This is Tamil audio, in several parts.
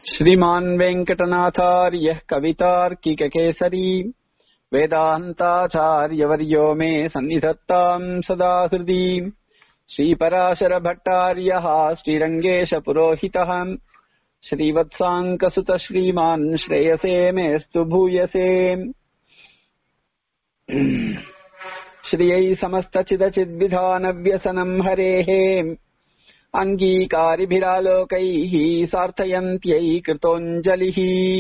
श्रीमान् वेङ्कटनाथार्यः कवितार्किककेसरी वेदान्ताचार्यवर्यो मे सन्निधत्ताम् सदा हृदि श्रीपराशरभट्टार्यः श्रीरङ्गेशपुरोहितः श्रीवत्साङ्कसुत श्रीमान् श्रेयसे मेऽस्तु भूयसे श्रियै समस्तचिदचिद्विधानव्यसनम् हरेः अङ्गीकारिभिरालोकैः सार्थयन्त्यै कृतोऽञ्जलिः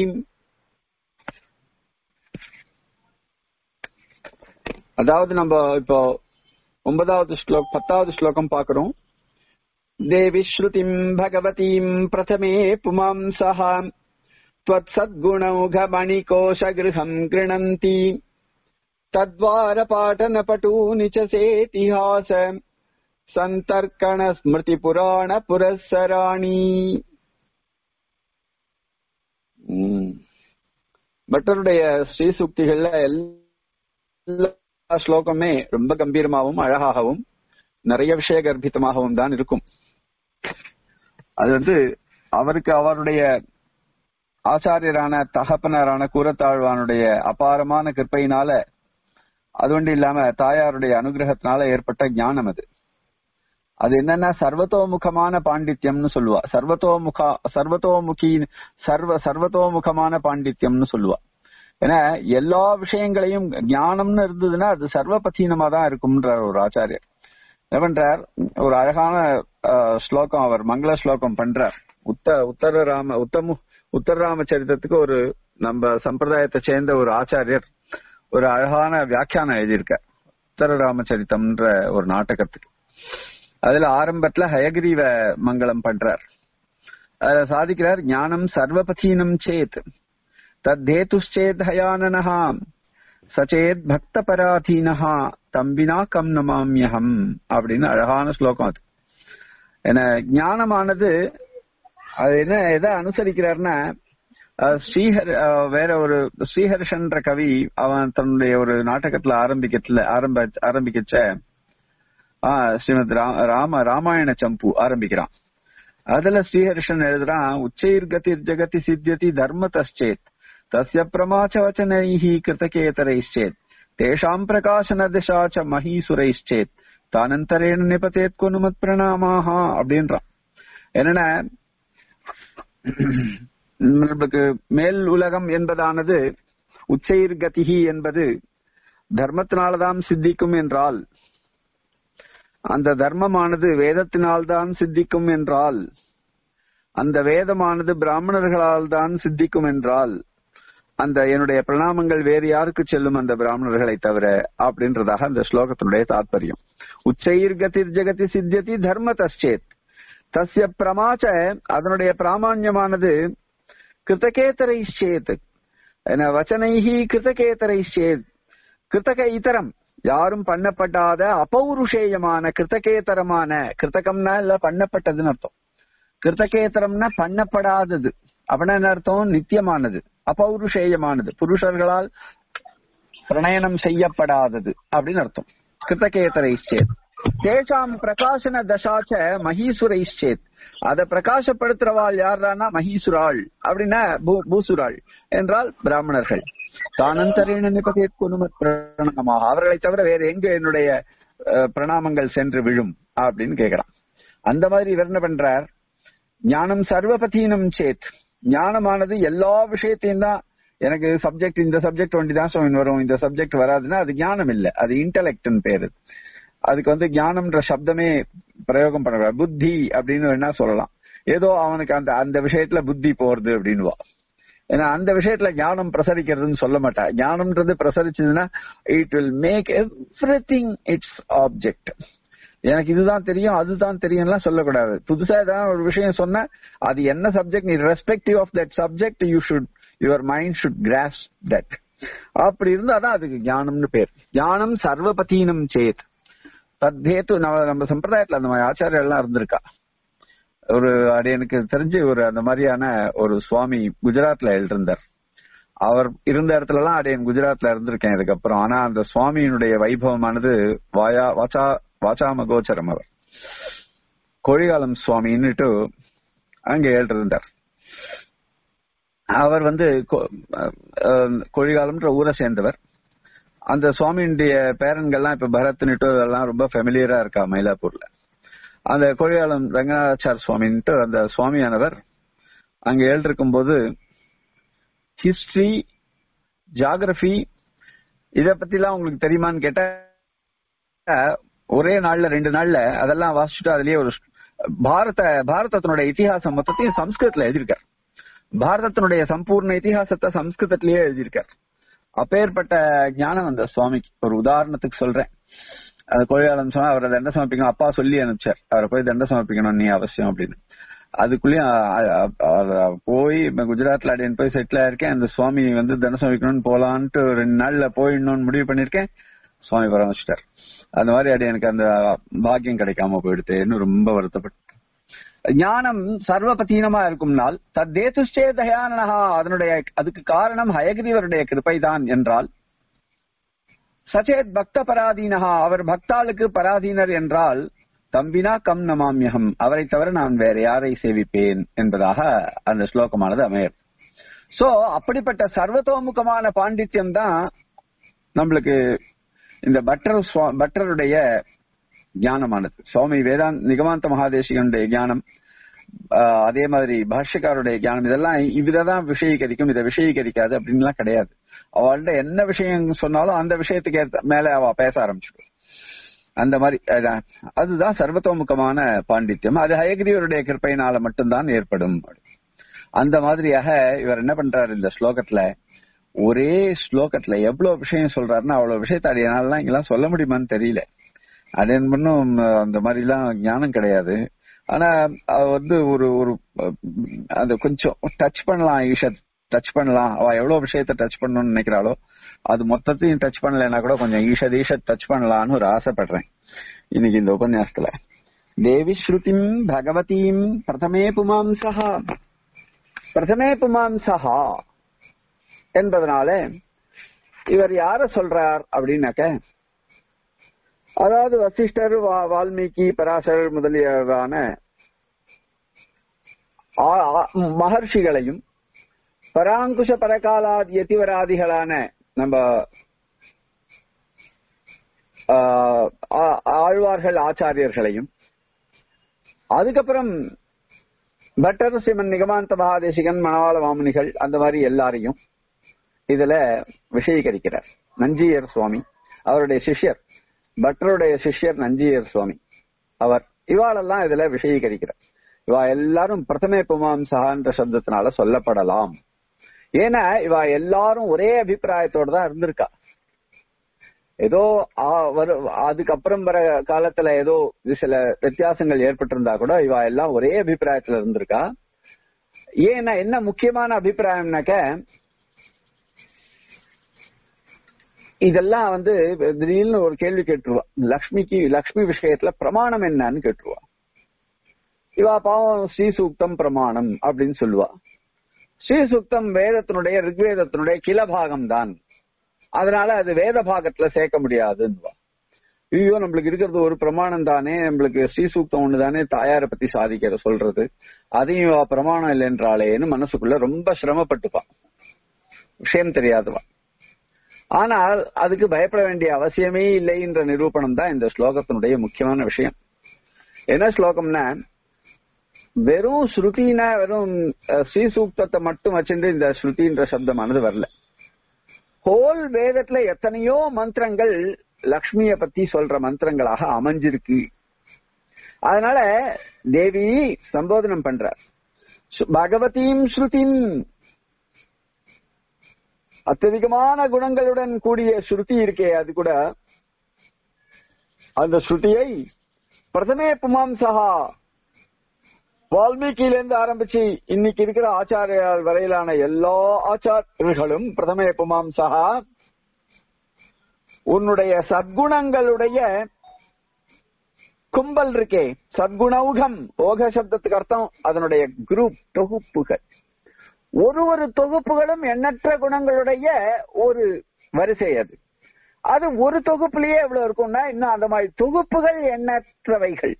அதாவது நம்ம இப்போ ஒன்பதாவது ஸ்லோக் பத்தாவது ஸ்லோகம் பாக்குறோம் தேவி ஸ்ருதிம் பகவதீம் பிரதமே புமாம்சः त्वत्सद्गुणौघमणिकोशगृहम् गृह्णन्ति तद्वारपाटनपटूनि च सेतिहास சந்தர்க்கண ஸ்மிருதி புராண புரஸ்ஸராணி பட்டருடைய ஸ்ரீசுக்திகள்ல எல்லா ஸ்லோகமே ரொம்ப கம்பீரமாகவும் அழகாகவும் நிறைய விஷய கர்ப்பித்தமாகவும் தான் இருக்கும் அது வந்து அவருக்கு அவருடைய ஆச்சாரியரான தகப்பனரான கூரத்தாழ்வானுடைய அபாரமான கிருப்பையினால அது ஒன்றும் இல்லாம தாயாருடைய அனுகிரகத்தினால ஏற்பட்ட ஞானம் அது அது என்னன்னா சர்வத்தோமுகமான பாண்டித்யம்னு சொல்லுவா சர்வத்தோமுக சர்வத்தோமுகி சர்வ சர்வத்தோமுகமான பாண்டித்யம்னு சொல்லுவா ஏன்னா எல்லா விஷயங்களையும் ஞானம்னு இருந்ததுன்னா அது சர்வபதீனமா தான் இருக்கும்ன்றார் ஒரு ஆச்சாரியர் என்ன பண்றார் ஒரு அழகான ஸ்லோகம் அவர் மங்கள ஸ்லோகம் பண்றார் உத்த உத்தர ராம உத்தமு உத்தர ராம சரித்திரத்துக்கு ஒரு நம்ம சம்பிரதாயத்தை சேர்ந்த ஒரு ஆச்சாரியர் ஒரு அழகான வியாக்கியானம் எழுதியிருக்கார் உத்தர ராமச்சரித்தம்ன்ற ஒரு நாடகத்துக்கு அதுல ஆரம்பத்துல ஹயகிரீவ மங்களம் பண்றார் அதுல சாதிக்கிறார் ஞானம் சர்வபதீனம் சேத் தத்தேதுச்சேத் ஹயானனஹா சச்சேத் பக்த பராதீனஹா தம்பினா கம் நமாமியகம் அப்படின்னு அழகான ஸ்லோகம் அது என்ன ஞானமானது அது என்ன எதை அனுசரிக்கிறார்னா ஸ்ரீஹர் வேற ஒரு ஸ்ரீஹர்ஷன்ற கவி அவன் தன்னுடைய ஒரு நாடகத்துல ஆரம்பிக்கத்துல ஆரம்ப ஆரம்பிக்கச்ச ஸ்ரீமத் ராம ராமாயண சம்பு ஆரம்பிக்கிறான் அதுல ஸ்ரீஹர்ஷன் எழுதுறான் உச்சைர்கதிர் ஜெகதி சித்தியதி தர்மதச்சேத் தஸ்ய பிரமாச்ச வச்சனைஹி கிருத்தகேதரைச்சேத் தேஷாம் பிரகாசன திசாச்ச மகீசுரைச்சேத் தானந்தரேன நிபத்தேத் கொனுமத் பிரணாமாஹா அப்படின்றான் என்னன்னா நம்மளுக்கு மேல் உலகம் என்பதானது உச்சைர்கதிகி என்பது தர்மத்தினால்தான் சித்திக்கும் என்றால் அந்த தர்மமானது வேதத்தினால் தான் சித்திக்கும் என்றால் அந்த வேதமானது பிராமணர்களால் தான் சித்திக்கும் என்றால் அந்த என்னுடைய பிரணாமங்கள் வேறு யாருக்கு செல்லும் அந்த பிராமணர்களை தவிர அப்படின்றதாக அந்த ஸ்லோகத்தினுடைய தாற்பயம் உச்சைர்கதிர் ஜெகதி சித்தியதி தர்ம தச்சேத் தஸ்ய பிரமாச்ச அதனுடைய பிராமான்யமானது கிருத்தகேத்தரை சேத் வச்சனைஹி கிருத்தகேத்தரை சேத் கிருத்தக இதரம் யாரும் பண்ணப்படாத அபௌருஷேயமான கிருத்தகேத்தரமான கிருத்தகம்னா இல்ல பண்ணப்பட்டதுன்னு அர்த்தம் கிருத்தகேத்தரம்னா பண்ணப்படாதது அப்படின்னா என்ன அர்த்தம் நித்தியமானது அபௌருஷேயமானது புருஷர்களால் பிரணயனம் செய்யப்படாதது அப்படின்னு அர்த்தம் கிருத்தகேத்தர இச்சேத் தேசாம் பிரகாசன தசாச்ச மகீசுர இச்சேத் அதை பிரகாசப்படுத்துறவாள் யாரானா மகீசுராள் அப்படின்னா பூசுராள் என்றால் பிராமணர்கள் தானந்தரேன நிபதேத் குனுமத் பிரணாமமாக அவர்களை தவிர வேற எங்க என்னுடைய பிரணாமங்கள் சென்று விழும் அப்படின்னு கேக்குறான் அந்த மாதிரி இவர் என்ன பண்றார் ஞானம் சர்வபதீனம் சேத் ஞானமானது எல்லா விஷயத்தையும் தான் எனக்கு சப்ஜெக்ட் இந்த சப்ஜெக்ட் ஒண்டி தான் சுவாமி வரும் இந்த சப்ஜெக்ட் வராதுன்னா அது ஞானம் இல்ல அது இன்டலெக்ட்னு பேரு அதுக்கு வந்து ஞானம்ன்ற சப்தமே பிரயோகம் பண்ண புத்தி அப்படின்னு வேணா சொல்லலாம் ஏதோ அவனுக்கு அந்த அந்த விஷயத்துல புத்தி போறது அப்படின்வா ஏன்னா அந்த விஷயத்துல ஞானம் பிரசரிக்கிறதுன்னு சொல்ல மாட்டா ஞானம்ன்றது பிரசரிச்சதுன்னா it will make everything it's object எனக்கு இதுதான் தெரியும் அதுதான் தெரியும்லாம் சொல்லக்கூடாது புதுசா ஏதாவது ஒரு விஷயம் சொன்னா அது என்ன சப்ஜெக்ட் நீ respective of that subject you should your mind should cross that அப்படி இருந்தாதான் அதுக்கு ஞானம்னு பேர் ஞானம் சர்வபதீனம் சேத் தத்தேத்து நம்ம நம்ம சம்பிரதாயத்துல அந்த மாதிரி ஆச்சாரியம் எல்லாம் இருந்திருக்கா ஒரு அது எனக்கு தெரிஞ்சு ஒரு அந்த மாதிரியான ஒரு சுவாமி குஜராத்ல எழுதிருந்தார் அவர் இருந்த இடத்துல எல்லாம் அடையன் குஜராத்ல இருந்திருக்கேன் இதுக்கப்புறம் ஆனா அந்த சுவாமியினுடைய வைபவமானது வாயா வாச்சா வாச்சாம கோச்சரம் அவர் கோழிகாலம் சுவாமின்னுட்டு அங்க எழுதிருந்தார் அவர் வந்து கொ- அஹ், கொழிகாலம்ன்ற ஊரை சேர்ந்தவர் அந்த சுவாமியுடைய பேரன்கள்லாம் இப்ப பரத்னுட்டு எல்லாம் ரொம்ப ஃபெமிலியரா இருக்கா மயிலாப்பூர்ல அந்த கொழிகாலம் ரங்கநாதாச்சார் சுவாமின்ட்டு அந்த சுவாமியானவர் அங்க எழுதிருக்கும் போது ஹிஸ்டரி ஜியாகிரபி இத பத்தி எல்லாம் உங்களுக்கு தெரியுமான்னு கேட்டா ஒரே நாள்ல ரெண்டு நாள்ல அதெல்லாம் வாசிச்சுட்டு அதுலயே ஒரு பாரத பாரதத்தினுடைய இதிகாசம் மொத்தத்தையும் சம்ஸ்கிருதத்துல எழுதியிருக்கார் பாரதத்தினுடைய சம்பூர்ண இதிகாசத்தை சம்ஸ்கிருதத்திலேயே எழுதியிருக்கார் அப்பேற்பட்ட ஞானம் அந்த சுவாமிக்கு ஒரு உதாரணத்துக்கு சொல்றேன் அது கோழியாளன் சொன்னா அவரை தண்ட சமர்ப்பிக்கணும் அப்பா சொல்லி அனுப்பிச்சார் அவரை போய் தண்ட சமர்ப்பிக்கணும் நீ அவசியம் அப்படின்னு அதுக்குள்ளேயும் அ- அ- அ- போய் இப்ப குஜராத்ல அடியன் போய் செட்டில் ஆயிருக்கேன் அந்த சுவாமி வந்து தண்ட சமர்ப்பிக்கணும்னு போலான்ட்டு ரெண்டு நாள்ல போயிடணும்னு முடிவு பண்ணிருக்கேன் சுவாமி பரமிச்சிட்டார் அந்த மாதிரி அடி எனக்கு அந்த பாக்கியம் கிடைக்காம போயிடுத்தேன்னு ரொம்ப வருத்தப்பட்டு ஞானம் சர்வபதீனமா இருக்கும் நாள் தத்தேதுஷ்டே தயானனஹா அதனுடைய அதுக்கு காரணம் ஹயகிரிவருடைய கிருபைதான் என்றால் சச்சேத் பக்த பராதீனஹா அவர் பக்தாளுக்கு பராதீனர் என்றால் தம்பினா கம் நமாமியகம் அவரை தவிர நான் வேற யாரை சேவிப்பேன் என்பதாக அந்த ஸ்லோகமானது அமையும் சோ அப்படிப்பட்ட சர்வதோமுகமான பாண்டித்யம் தான் நம்மளுக்கு இந்த பட்டர் சுவா- பட்டருடைய ஞானமானது சுவாமி வேதாந்த் நிகமாந்த மகாதேசிகனுடைய ஞானம் ஆஹ் அதே மாதிரி பாஷ்யக்காருடைய ஞானம் இதெல்லாம் இதுதான் விஷயீகரிக்கும் இதை விஷயீகரிக்காது அப்படின்லாம் கிடையாது அவள்கிட்ட என்ன விஷயம் சொன்னாலும் அந்த விஷயத்துக்கு ஏத்த மேல அவ பேச ஆரம்பிச்சிடும் அந்த மாதிரி அதான். அதுதான் சர்வத்தோமுகமான பாண்டித்யம் அது ஹயகிரிவருடைய கிருப்பையினால மட்டும்தான் ஏற்படும் அந்த மாதிரியாக இவர் என்ன பண்றாரு இந்த ஸ்லோகத்துல ஒரே ஸ்லோகத்துல எவ்வளவு விஷயம் சொல்றாருன்னா அவ்வளவு விஷயத்தை அடையனாலாம் இங்கெல்லாம் சொல்ல முடியுமான்னு தெரியல அது பண்ணும் அந்த மாதிரி எல்லாம் ஞானம் கிடையாது ஆனா அவ வந்து ஒரு ஒரு அஹ், அது கொஞ்சம் டச் பண்ணலாம் ஈஷத் டச் பண்ணலாம் அவ எவ்வளவு விஷயத்த டச் பண்ணணும்னு நினைக்கிறாளோ அது மொத்தத்தையும் டச் பண்ணலைன்னா கூட கொஞ்சம் ஈஷத் ஈஷத் டச் பண்ணலாம்னு ஒரு ஆசைப்படுறேன் இன்னைக்கு இந்த உபன்யாசத்துல தேவி ஸ்ருதிம் பகவதீம் பிரதமே புமாம்சா பிரதமே புமாம்சா என்பதனால இவர் யார சொல்றார் அப்படின்னாக்க அதாவது வசிஷ்டர் வா- வால்மீகி பராசரர் முதலியவரான ஆ- ஆ- மகர்ஷிகளையும் பராங்குஷ பரகாலாதி யதிவராதிகளான நம்ம ஆ, ஆ- ஆழ்வார்கள் ஆச்சாரியர்களையும் அதுக்கப்புறம் பட்டர் சிமன் நிகமாந்த மகாதேசிகன் மணவாள மாமுனிகள் அந்த மாதிரி எல்லாரையும் இதுல விஷயீகரிக்கிறார் நஞ்சியர் சுவாமி அவருடைய சிஷ்யர் பட்டருடைய சிஷ்யர் நஞ்சியர் சுவாமி அவர் இவாளெல்லாம் இதுல விஷயீகரிக்கிறார் இவா எல்லாரும் பிரதமே புமாம்சகான்ற சப்தத்தினால சொல்லப்படலாம் ஏன்னா இவா எல்லாரும் ஒரே அபிப்பிராயத்தோட தான் இருந்திருக்கா ஏதோ ஆ- வரு- அதுக்கப்புறம் வர காலத்துல ஏதோ சில வித்தியாசங்கள் ஏற்பட்டிருந்தா கூட இவா எல்லாம் ஒரே அபிப்பிராயத்துல இருந்திருக்கா ஏன்னா என்ன முக்கியமான அபிப்பிராயம்னாக்க இதெல்லாம் வந்து திடீர்னு ஒரு கேள்வி கேட்டுருவா லக்ஷ்மிக்கு லக்ஷ்மி விஷயத்துல பிரமாணம் என்னன்னு கேட்டுருவா இவா பாவம் ஸ்ரீசூக்தம் பிரமாணம் அப்படின்னு சொல்லுவா ஸ்ரீசூக்தம் வேதத்தினுடைய ரிக்வேதத்தினுடைய கிளபாகம் தான் அதனால அது வேத பாகத்துல சேர்க்க முடியாதுன்னுவா ஐயோ நம்மளுக்கு இருக்கிறது ஒரு பிரமாணம் தானே நம்மளுக்கு ஸ்ரீசூக்தம் ஒண்ணு தானே தாயாரை பத்தி சாதிக்கிற சொல்றது அதையும் இவா பிரமாணம் இல்லைன்றாளேன்னு மனசுக்குள்ள ரொம்ப சிரமப்பட்டுப்பான் விஷயம் தெரியாதவா ஆனால் அதுக்கு பயப்பட வேண்டிய அவசியமே இல்லை என்ற நிரூபணம் தான் இந்த ஸ்லோகத்தினுடைய முக்கியமான விஷயம் என்ன ஸ்லோகம்னா வெறும் ஸ்ருதினா வெறும் அஹ், ஸ்ரீசூக்தத்தை மட்டும் வச்சிருந்து இந்த ஸ்ருதின்ற சப்தமானது வரல ஹோல் வேதத்துல எத்தனையோ மந்திரங்கள் லக்ஷ்மிய பத்தி சொல்ற மந்திரங்களாக அமைஞ்சிருக்கு அதனால தேவி சம்போதனம் பண்றார் சு- பகவதீம் ஸ்ருதிம் அत्यதிகமான குணங்களுடன் கூடிய ஸ்ருதி இருக்கே அது கூட அந்த ஸ்ருதியை பிரதமே புமாம்சகா வால்மீகியிலிருந்து ஆரம்பிச்சு இன்னைக்கு இருக்கிற ஆச்சாரியால் வரையிலான எல்லா ஆச்சாரியர்களும் பிரதமே புமாம்சகா உன்னுடைய சத்குணங்களுடைய கும்பல் இருக்கே சத்குணௌகம் ஓக சப்தத்துக்கு அர்த்தம் அதனுடைய குரூப் தொகுப்புகள் ஒரு ஒரு தொகுப்புகளும் எண்ணற்ற குணங்களுடைய ஒரு வரிசை அது அது ஒரு தொகுப்புலயே எவ்வளவு இருக்கும்னா இன்னும் அந்த மாதிரி தொகுப்புகள் எண்ணற்றவைகள்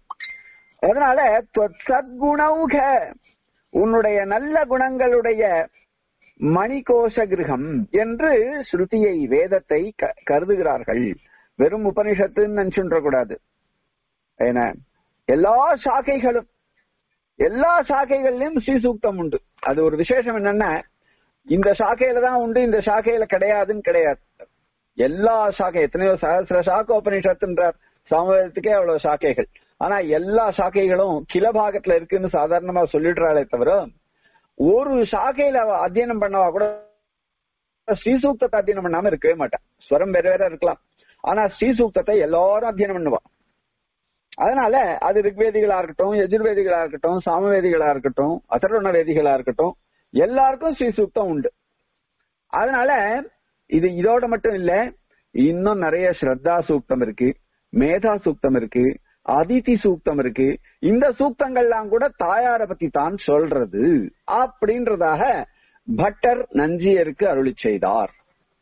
அதனால தொ- சத்குணௌக உன்னுடைய நல்ல குணங்களுடைய மணிகோஷ கிரகம் என்று ஸ்ருதியை வேதத்தை க- கருதுகிறார்கள் வெறும் உபனிஷத்துன்னு நினைச்சுன்ற கூடாது ஏன்னா எல்லா சாக்கைகளும் எல்லா சாக்கைகள்லயும் ஸ்ரீசூக்தம் உண்டு அது ஒரு விசேஷம் என்னன்னா இந்த சாக்கையில தான் உண்டு இந்த சாக்கையில கிடையாதுன்னு கிடையாது எல்லா சாக்கை எத்தனையோ சகசிர சாக்க உபனிஷத்துன்றார் சமவேதத்துக்கே அவ்வளவு சாக்கைகள் ஆனா எல்லா சாக்கைகளும் கிளபாகத்துல இருக்குன்னு சாதாரணமா சொல்லிடுறாளே தவிர ஒரு சாக்கையில அவ அத்தியனம் பண்ணவா கூட ஸ்ரீசூக்தத்தை அத்தியனம் பண்ணாம இருக்கவே மாட்டான் ஸ்வரம் வேற வேற இருக்கலாம் ஆனா ஸ்ரீசூக்தத்தை எல்லாரும் அத்தியனம் பண்ணுவா அதனால அது ரிக்வேதிகளா இருக்கட்டும் எஜுர்வேதிகளா இருக்கட்டும் சாமவேதிகளா இருக்கட்டும் அதர்வண வேதிகளா இருக்கட்டும் எல்லாருக்கும் ஸ்ரீசூக்தம் உண்டு அதனால இது இதோட மட்டும் இல்ல இன்னும் நிறைய ஸ்ரத்தா சூக்தம் இருக்கு மேதா சூக்தம் இருக்கு அதிதி சூக்தம் இருக்கு இந்த சூக்தங்கள்லாம் கூட தாயார பத்தி தான் சொல்றது அப்படின்றதாக பட்டர் நஞ்சியருக்கு அருளி செய்தார்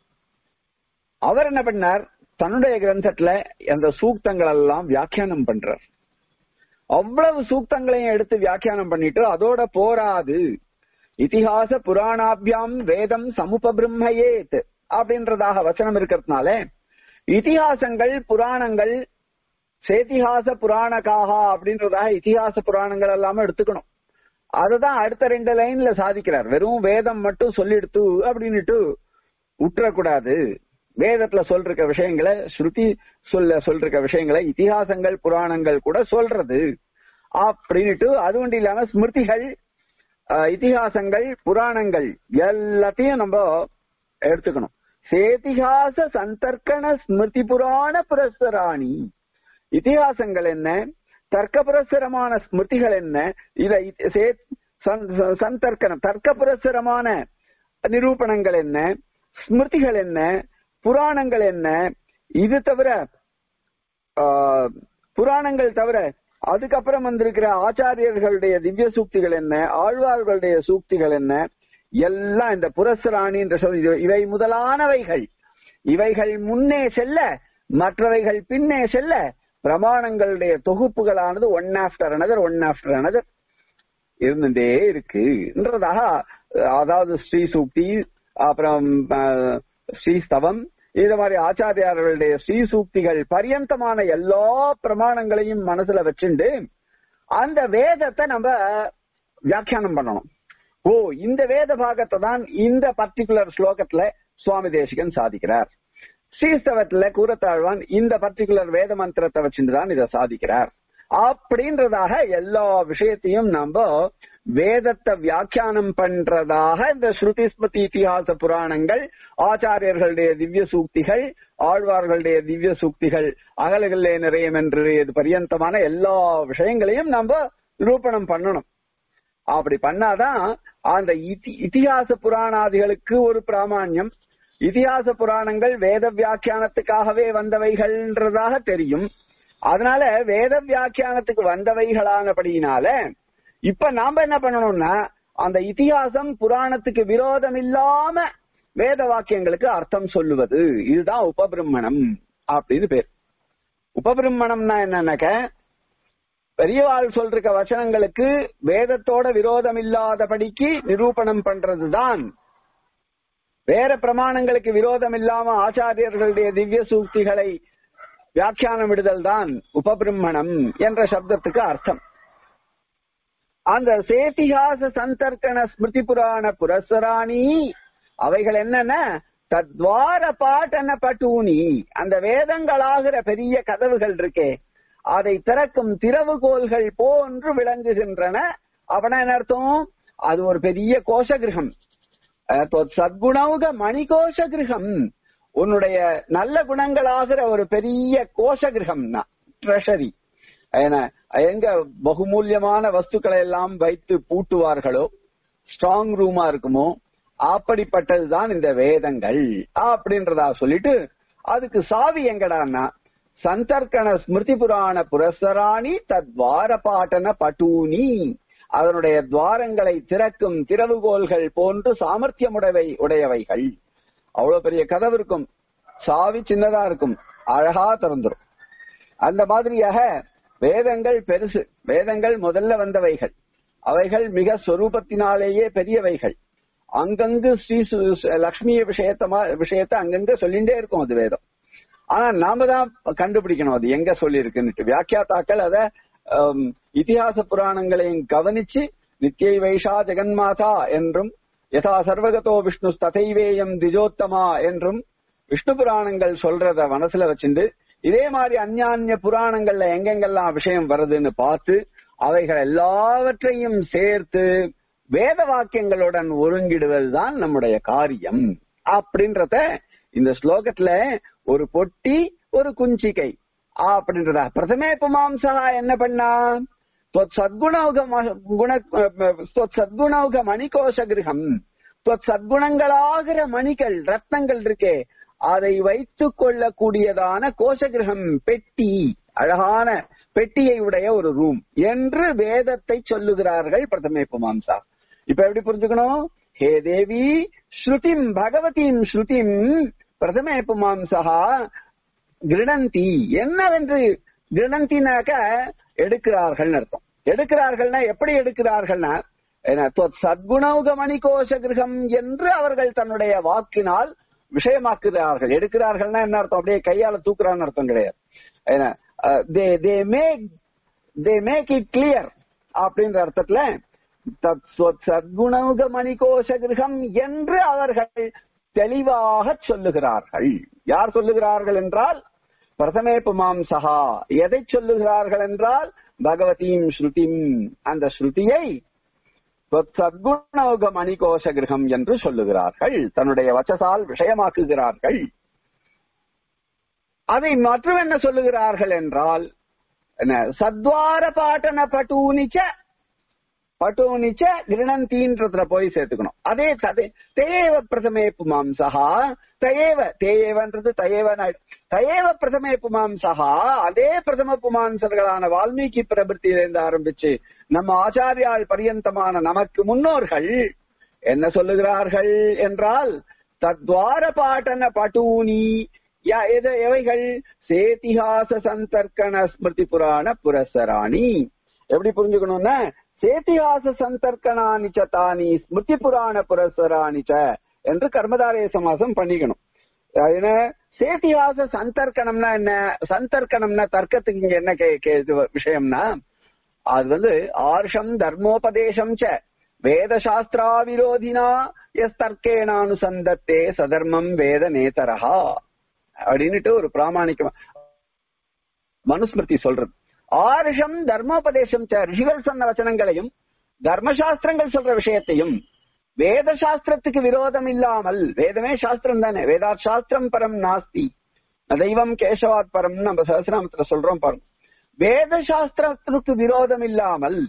அவர் என்ன பண்ணார் தன்னுடைய கிரந்தத்துல அந்த சூக்தங்கள் எல்லாம் வியாக்கியானம் பண்றார் அவ்வளவு சூக்தங்களையும் எடுத்து வியாக்கியானம் பண்ணிட்டு அதோட போராது இதிகாச புராணாபியாம் வேதம் சமுபபிரம்மயேத் அப்படின்றதாக வச்சனம் இருக்கிறதுனால இதிகாசங்கள் புராணங்கள் சேதிகாச புராணகாகா அப்படின்றதாக இதிகாச புராணங்கள் எல்லாமே எடுத்துக்கணும் அதுதான் அடுத்த ரெண்டு லைன்ல சாதிக்கிறார் வெறும் வேதம் மட்டும் சொல்லிடுத்து அப்படின்னுட்டு விட்டுறக்கூடாது வேதத்துல சொல்ற விஷயங்களை ஸ்ருதி சொல்ல சொல்ற விஷயங்களை இதிகாசங்கள் புராணங்கள் கூட சொல்றது அப்படின்னுட்டு அது ஒன்றும் இல்லாம ஸ்மிருதிகள் அஹ், இதிகாசங்கள் புராணங்கள் எல்லாத்தையும் நம்ம எடுத்துக்கணும் சேதிகாச சந்தர்க்கண ஸ்மிருதி புராண புரஸ்தராணி இதிகாசங்கள் என்ன தர்க்க புரஸ்தரமான ஸ்மிருதிகள் என்ன இத இ- சே- சந்- சந்தர்க்கணம் தர்க்க புரஸ்தரமான நிரூபணங்கள் என்ன ஸ்மிருதிகள் என்ன புராணங்கள் என்ன இது தவிர ஆஹ், புராணங்கள் தவிர அதுக்கப்புறம் வந்திருக்கிற ஆச்சாரியர்களுடைய திவ்ய சூக்திகள் என்ன ஆழ்வார்களுடைய சூக்திகள் என்ன எல்லாம் இந்த புரஸ்ராணி என்ற சொல் இது- இவை முதலானவைகள் இவைகள் முன்னே செல்ல மற்றவைகள் பின்னே செல்ல பிரமாணங்களுடைய தொகுப்புகளானது one after another one after another இருந்துட்டே இருக்குன்றதாக அதாவது ஸ்ரீ சூக்தி அப்புறம் அஹ், ஸ்ரீஸ்தவம் இது மாதிரி ஆச்சாரியார்களுடைய ஸ்ரீ சூக்திகள் பரியந்தமான எல்லா பிரமாணங்களையும் மனசுல வச்சுண்டு அந்த வேதத்தை நம்ம வியாக்கியானம் பண்ணணும் ஓ இந்த வேத பாகத்தை தான் இந்த பர்டிகுலர் ஸ்லோகத்துல சுவாமி தேசிகன் சாதிக்கிறார் ஸ்ரீஸ்தவத்துல கூறத்தாழ்வான் இந்த பர்டிகுலர் வேத மந்திரத்தை வச்சுட்டு தான் இதை சாதிக்கிறார் அப்படின்றதாக எல்லா விஷயத்தையும் நம்ம வேதத்தை வியாக்கியானம் பண்றதாக இந்த ஸ்ருதி ஸ்மிருதி இதிகாச புராணங்கள் ஆச்சாரியர்களுடைய திவ்ய சூக்திகள் ஆழ்வார்களுடைய திவ்ய சூக்திகள் அகலகளே நிறையம் என்று இது பரியந்தமான எல்லா விஷயங்களையும் நம்ம நிரூபணம் பண்ணணும் அப்படி பண்ணாதான் அந்த இதி இதிகாச புராணாதிகளுக்கு ஒரு பிராமான்யம் இதிகாச புராணங்கள் வேத வியாக்கியானத்துக்காகவே வந்தவைகள்ன்றதாக தெரியும் அதனால வேத வியாக்கியானத்துக்கு வந்தவைகளானபடியினால இப்ப நாம என்ன பண்ணணும்னா அந்த இதிகாசம் புராணத்துக்கு விரோதம் இல்லாம வேத வாக்கியங்களுக்கு அர்த்தம் சொல்லுவது இதுதான் உபபிரம்மணம் அப்படின்னு பேர் உபபிரம்மணம்னா என்னன்னாக்க பெரியவாள் சொல்ற வசனங்களுக்கு வேதத்தோட விரோதம் இல்லாதபடிக்கு நிரூபணம் பண்றதுதான் வேற பிரமாணங்களுக்கு விரோதம் இல்லாம ஆச்சாரியர்களுடைய திவ்ய சூக்திகளை வியாக்கியானம் விடுதல் தான் உபபிரம்மணம் என்ற சப்தத்துக்கு அர்த்தம் அந்த சேத்திகாச சந்தர்க்கண ஸ்மிருதி புராண புரஸ்வராணி அவைகள் என்னென்ன தத்வார பாட்டன பட்டூனி அந்த வேதங்களாகிற பெரிய கதவுகள் இருக்கே அதை திறக்கும் திறவுகோல்கள் போன்று விளங்குகின்றன அவன என்ன அர்த்தம் அது ஒரு பெரிய கோஷ கிரகம் சத்குணவுக மணிகோஷ கிரகம் உன்னுடைய நல்ல குணங்களாகிற ஒரு பெரிய கோஷ கிரகம்னா ட்ரெஷரி எங்க பகுமூல்யமான வஸ்துக்களை எல்லாம் வைத்து பூட்டுவார்களோ ஸ்ட்ராங் ரூமா இருக்குமோ அப்படிப்பட்டதுதான் இந்த வேதங்கள் அப்படின்றதா சொல்லிட்டு அதுக்கு சாவி எங்கடான்னா சந்தர்க்கண ஸ்மிருதி புராண புரஸ்தராணி தத்வார பாட்டன பட்டூனி அதனுடைய துவாரங்களை திறக்கும் திறவுகோல்கள் போன்று சாமர்த்தியமுடையவை உடையவைகள் அவ்வளவு பெரிய கதவு இருக்கும் சாவி சின்னதா இருக்கும் அழகா திறந்துரும் அந்த மாதிரியாக வேதங்கள் பெருசு வேதங்கள் முதல்ல வந்தவைகள் அவைகள் மிக சொரூபத்தினாலேயே பெரியவைகள் அங்கங்கு ஸ்ரீ சு- லக்ஷ்மிய விஷயத்த விஷயத்த அங்கங்க சொல்லிட்டே இருக்கும் அது வேதம் ஆனா நாம தான் கண்டுபிடிக்கணும் அது எங்க சொல்லி இருக்குன்னு வியாக்கியாத்தாக்கள் அத ஆம், இதிகாச புராணங்களையும் கவனிச்சு நித்தியை வைஷா ஜெகன்மாதா என்றும் யதா சர்வகதோ விஷ்ணு ததைவேயம் திஜோத்தமா என்றும் விஷ்ணு புராணங்கள் சொல்றத மனசுல வச்சுண்டு இதே மாதிரி அந்யான்ய புராணங்கள்ல எங்கெங்கெல்லாம் விஷயம் வருதுன்னு பார்த்து அவைகள் எல்லாவற்றையும் சேர்த்து வேத வாக்கியங்களுடன் ஒருங்கிடுவதுதான் நம்முடைய காரியம் அப்படின்றத இந்த ஸ்லோகத்துல ஒரு பொட்டி ஒரு குஞ்சிகை அப்படின்றத பிரதமே புமாம்சா என்ன பண்ணா त्वत् சத்குணௌக ம- குண त्वत् சத்குணௌக மணிகோஷ கிரகம் त्वत् சத்குணங்களாகிற மணிகள் ரத்னங்கள் இருக்கே அதை வைத்துக் கொள்ளக்கூடியதான கோஷகிரகம் பெட்டி அழகான பெட்டியை உடைய ஒரு ரூம் என்று வேதத்தை சொல்லுகிறார்கள் பிரதமே புமாம்சா இப்ப எப்படி புரிஞ்சுக்கணும் ஹே தேவி ஸ்ருதிம் பகவதீம் ஸ்ருதிம் பிரதமே புமாம்சா கிருணந்தி என்னவென்று கிருணந்தினாக்க எடுக்கிறார்கள் அர்த்தம் எடுக்கிறார்கள்னா எப்படி எடுக்கிறார்கள்னா என்ன, தொத் சத்குணௌக மணிகோஷ கிரகம் என்று அவர்கள் தன்னுடைய வாக்கினால் விஷயமாக்குகிறார்கள் எடுக்கிறார்கள்னா என்ன அர்த்தம் அப்படியே கையால தூக்குறான்னு அர்த்தம் கிடையாது என்ன, அஹ், they they make they make it clear அப்படின்ற அர்த்தத்துல தத் ஸ்வத் சத்குணௌக மணிகோஷ கிரகம் என்று அவர்கள் தெளிவாக சொல்லுகிறார்கள் யார் சொல்லுகிறார்கள் என்றால் பிரதமே புமாம்சகா எதை சொல்லுகிறார்கள் என்றால் பகவதீம் ஸ்ருதிம் அந்த ஸ்ருதியை ஸ்வத் சத்குணௌக மணிகோஷ கிரகம் என்று சொல்லுகிறார்கள் தன்னுடைய வச்சசால் விஷயமாக்குகிறார்கள் அதை மற்றும் என்ன சொல்லுகிறார்கள் என்றால் என்ன சத்வார பாட்டன பட்டூனிச்ச பட்டூனிச்ச கிருணந்தீன்றதுல போய் சேர்த்துக்கணும் அதே ததே தேவ பிரதமே புமாம்சகா தயேவ தேயேவன்றது தயேவன் ஆயிடும். தயேவ பிரதமே புமாம்சகா அதே பிரதம புமாம்சர்களான வால்மீகி பிரபத்தியிலிருந்து ஆரம்பிச்சு நம்ம ஆச்சாரியால் பரியந்தமான நமக்கு முன்னோர்கள் என்ன சொல்லுகிறார்கள் என்றால் தத்வார பாட்டன பட்டூனி ய- எது எவைகள் சேதிஹாச சந்தர்க்கண ஸ்மிருதி புராண புரசராணி எப்படி புரிஞ்சுக்கணும்னா சேத்திஹாச சந்தர்க்கணானி ச தானி ஸ்மிருதி புராண புரசராணி ச என்று கர்மதாரய சமாசம் பண்ணிக்கணும் அது என்ன சேத்திஹாச சந்தர்க்கணம்னா என்ன சந்தர்க்கணம்னா தர்க்கத்துக்கு இங்க என்ன கே- கே- இது விஷயம்னா அது வந்து ஆர்ஷம் தர்மோபதேசம் ச வேத சாஸ்திரா விரோதினா எஸ் தர்க்கேனானுசந்தத்தே சதர்மம் வேத நேதரஹா அப்படின்னுட்டு ஒரு பிராமணிக்கமா மனுஸ்மிருதி சொல்றது ஆருஷம் தர்மோபதேசம் ச ரிஷிகள் சொன்ன வச்சனங்களையும் தர்மசாஸ்திரங்கள் சொல்ற விஷயத்தையும் வேத சாஸ்திரத்துக்கு விரோதம் இல்லாமல் வேதமே சாஸ்திரம் தானே வேதா சாஸ்திரம் பரம் நாஸ்தி ந தெய்வம் கேசவாத் பரம் நம்ம சஹசிராமத்துல சொல்றோம் பாருங்க வேத சாஸ்திரத்திற்கு விரோதம் இல்லாமல்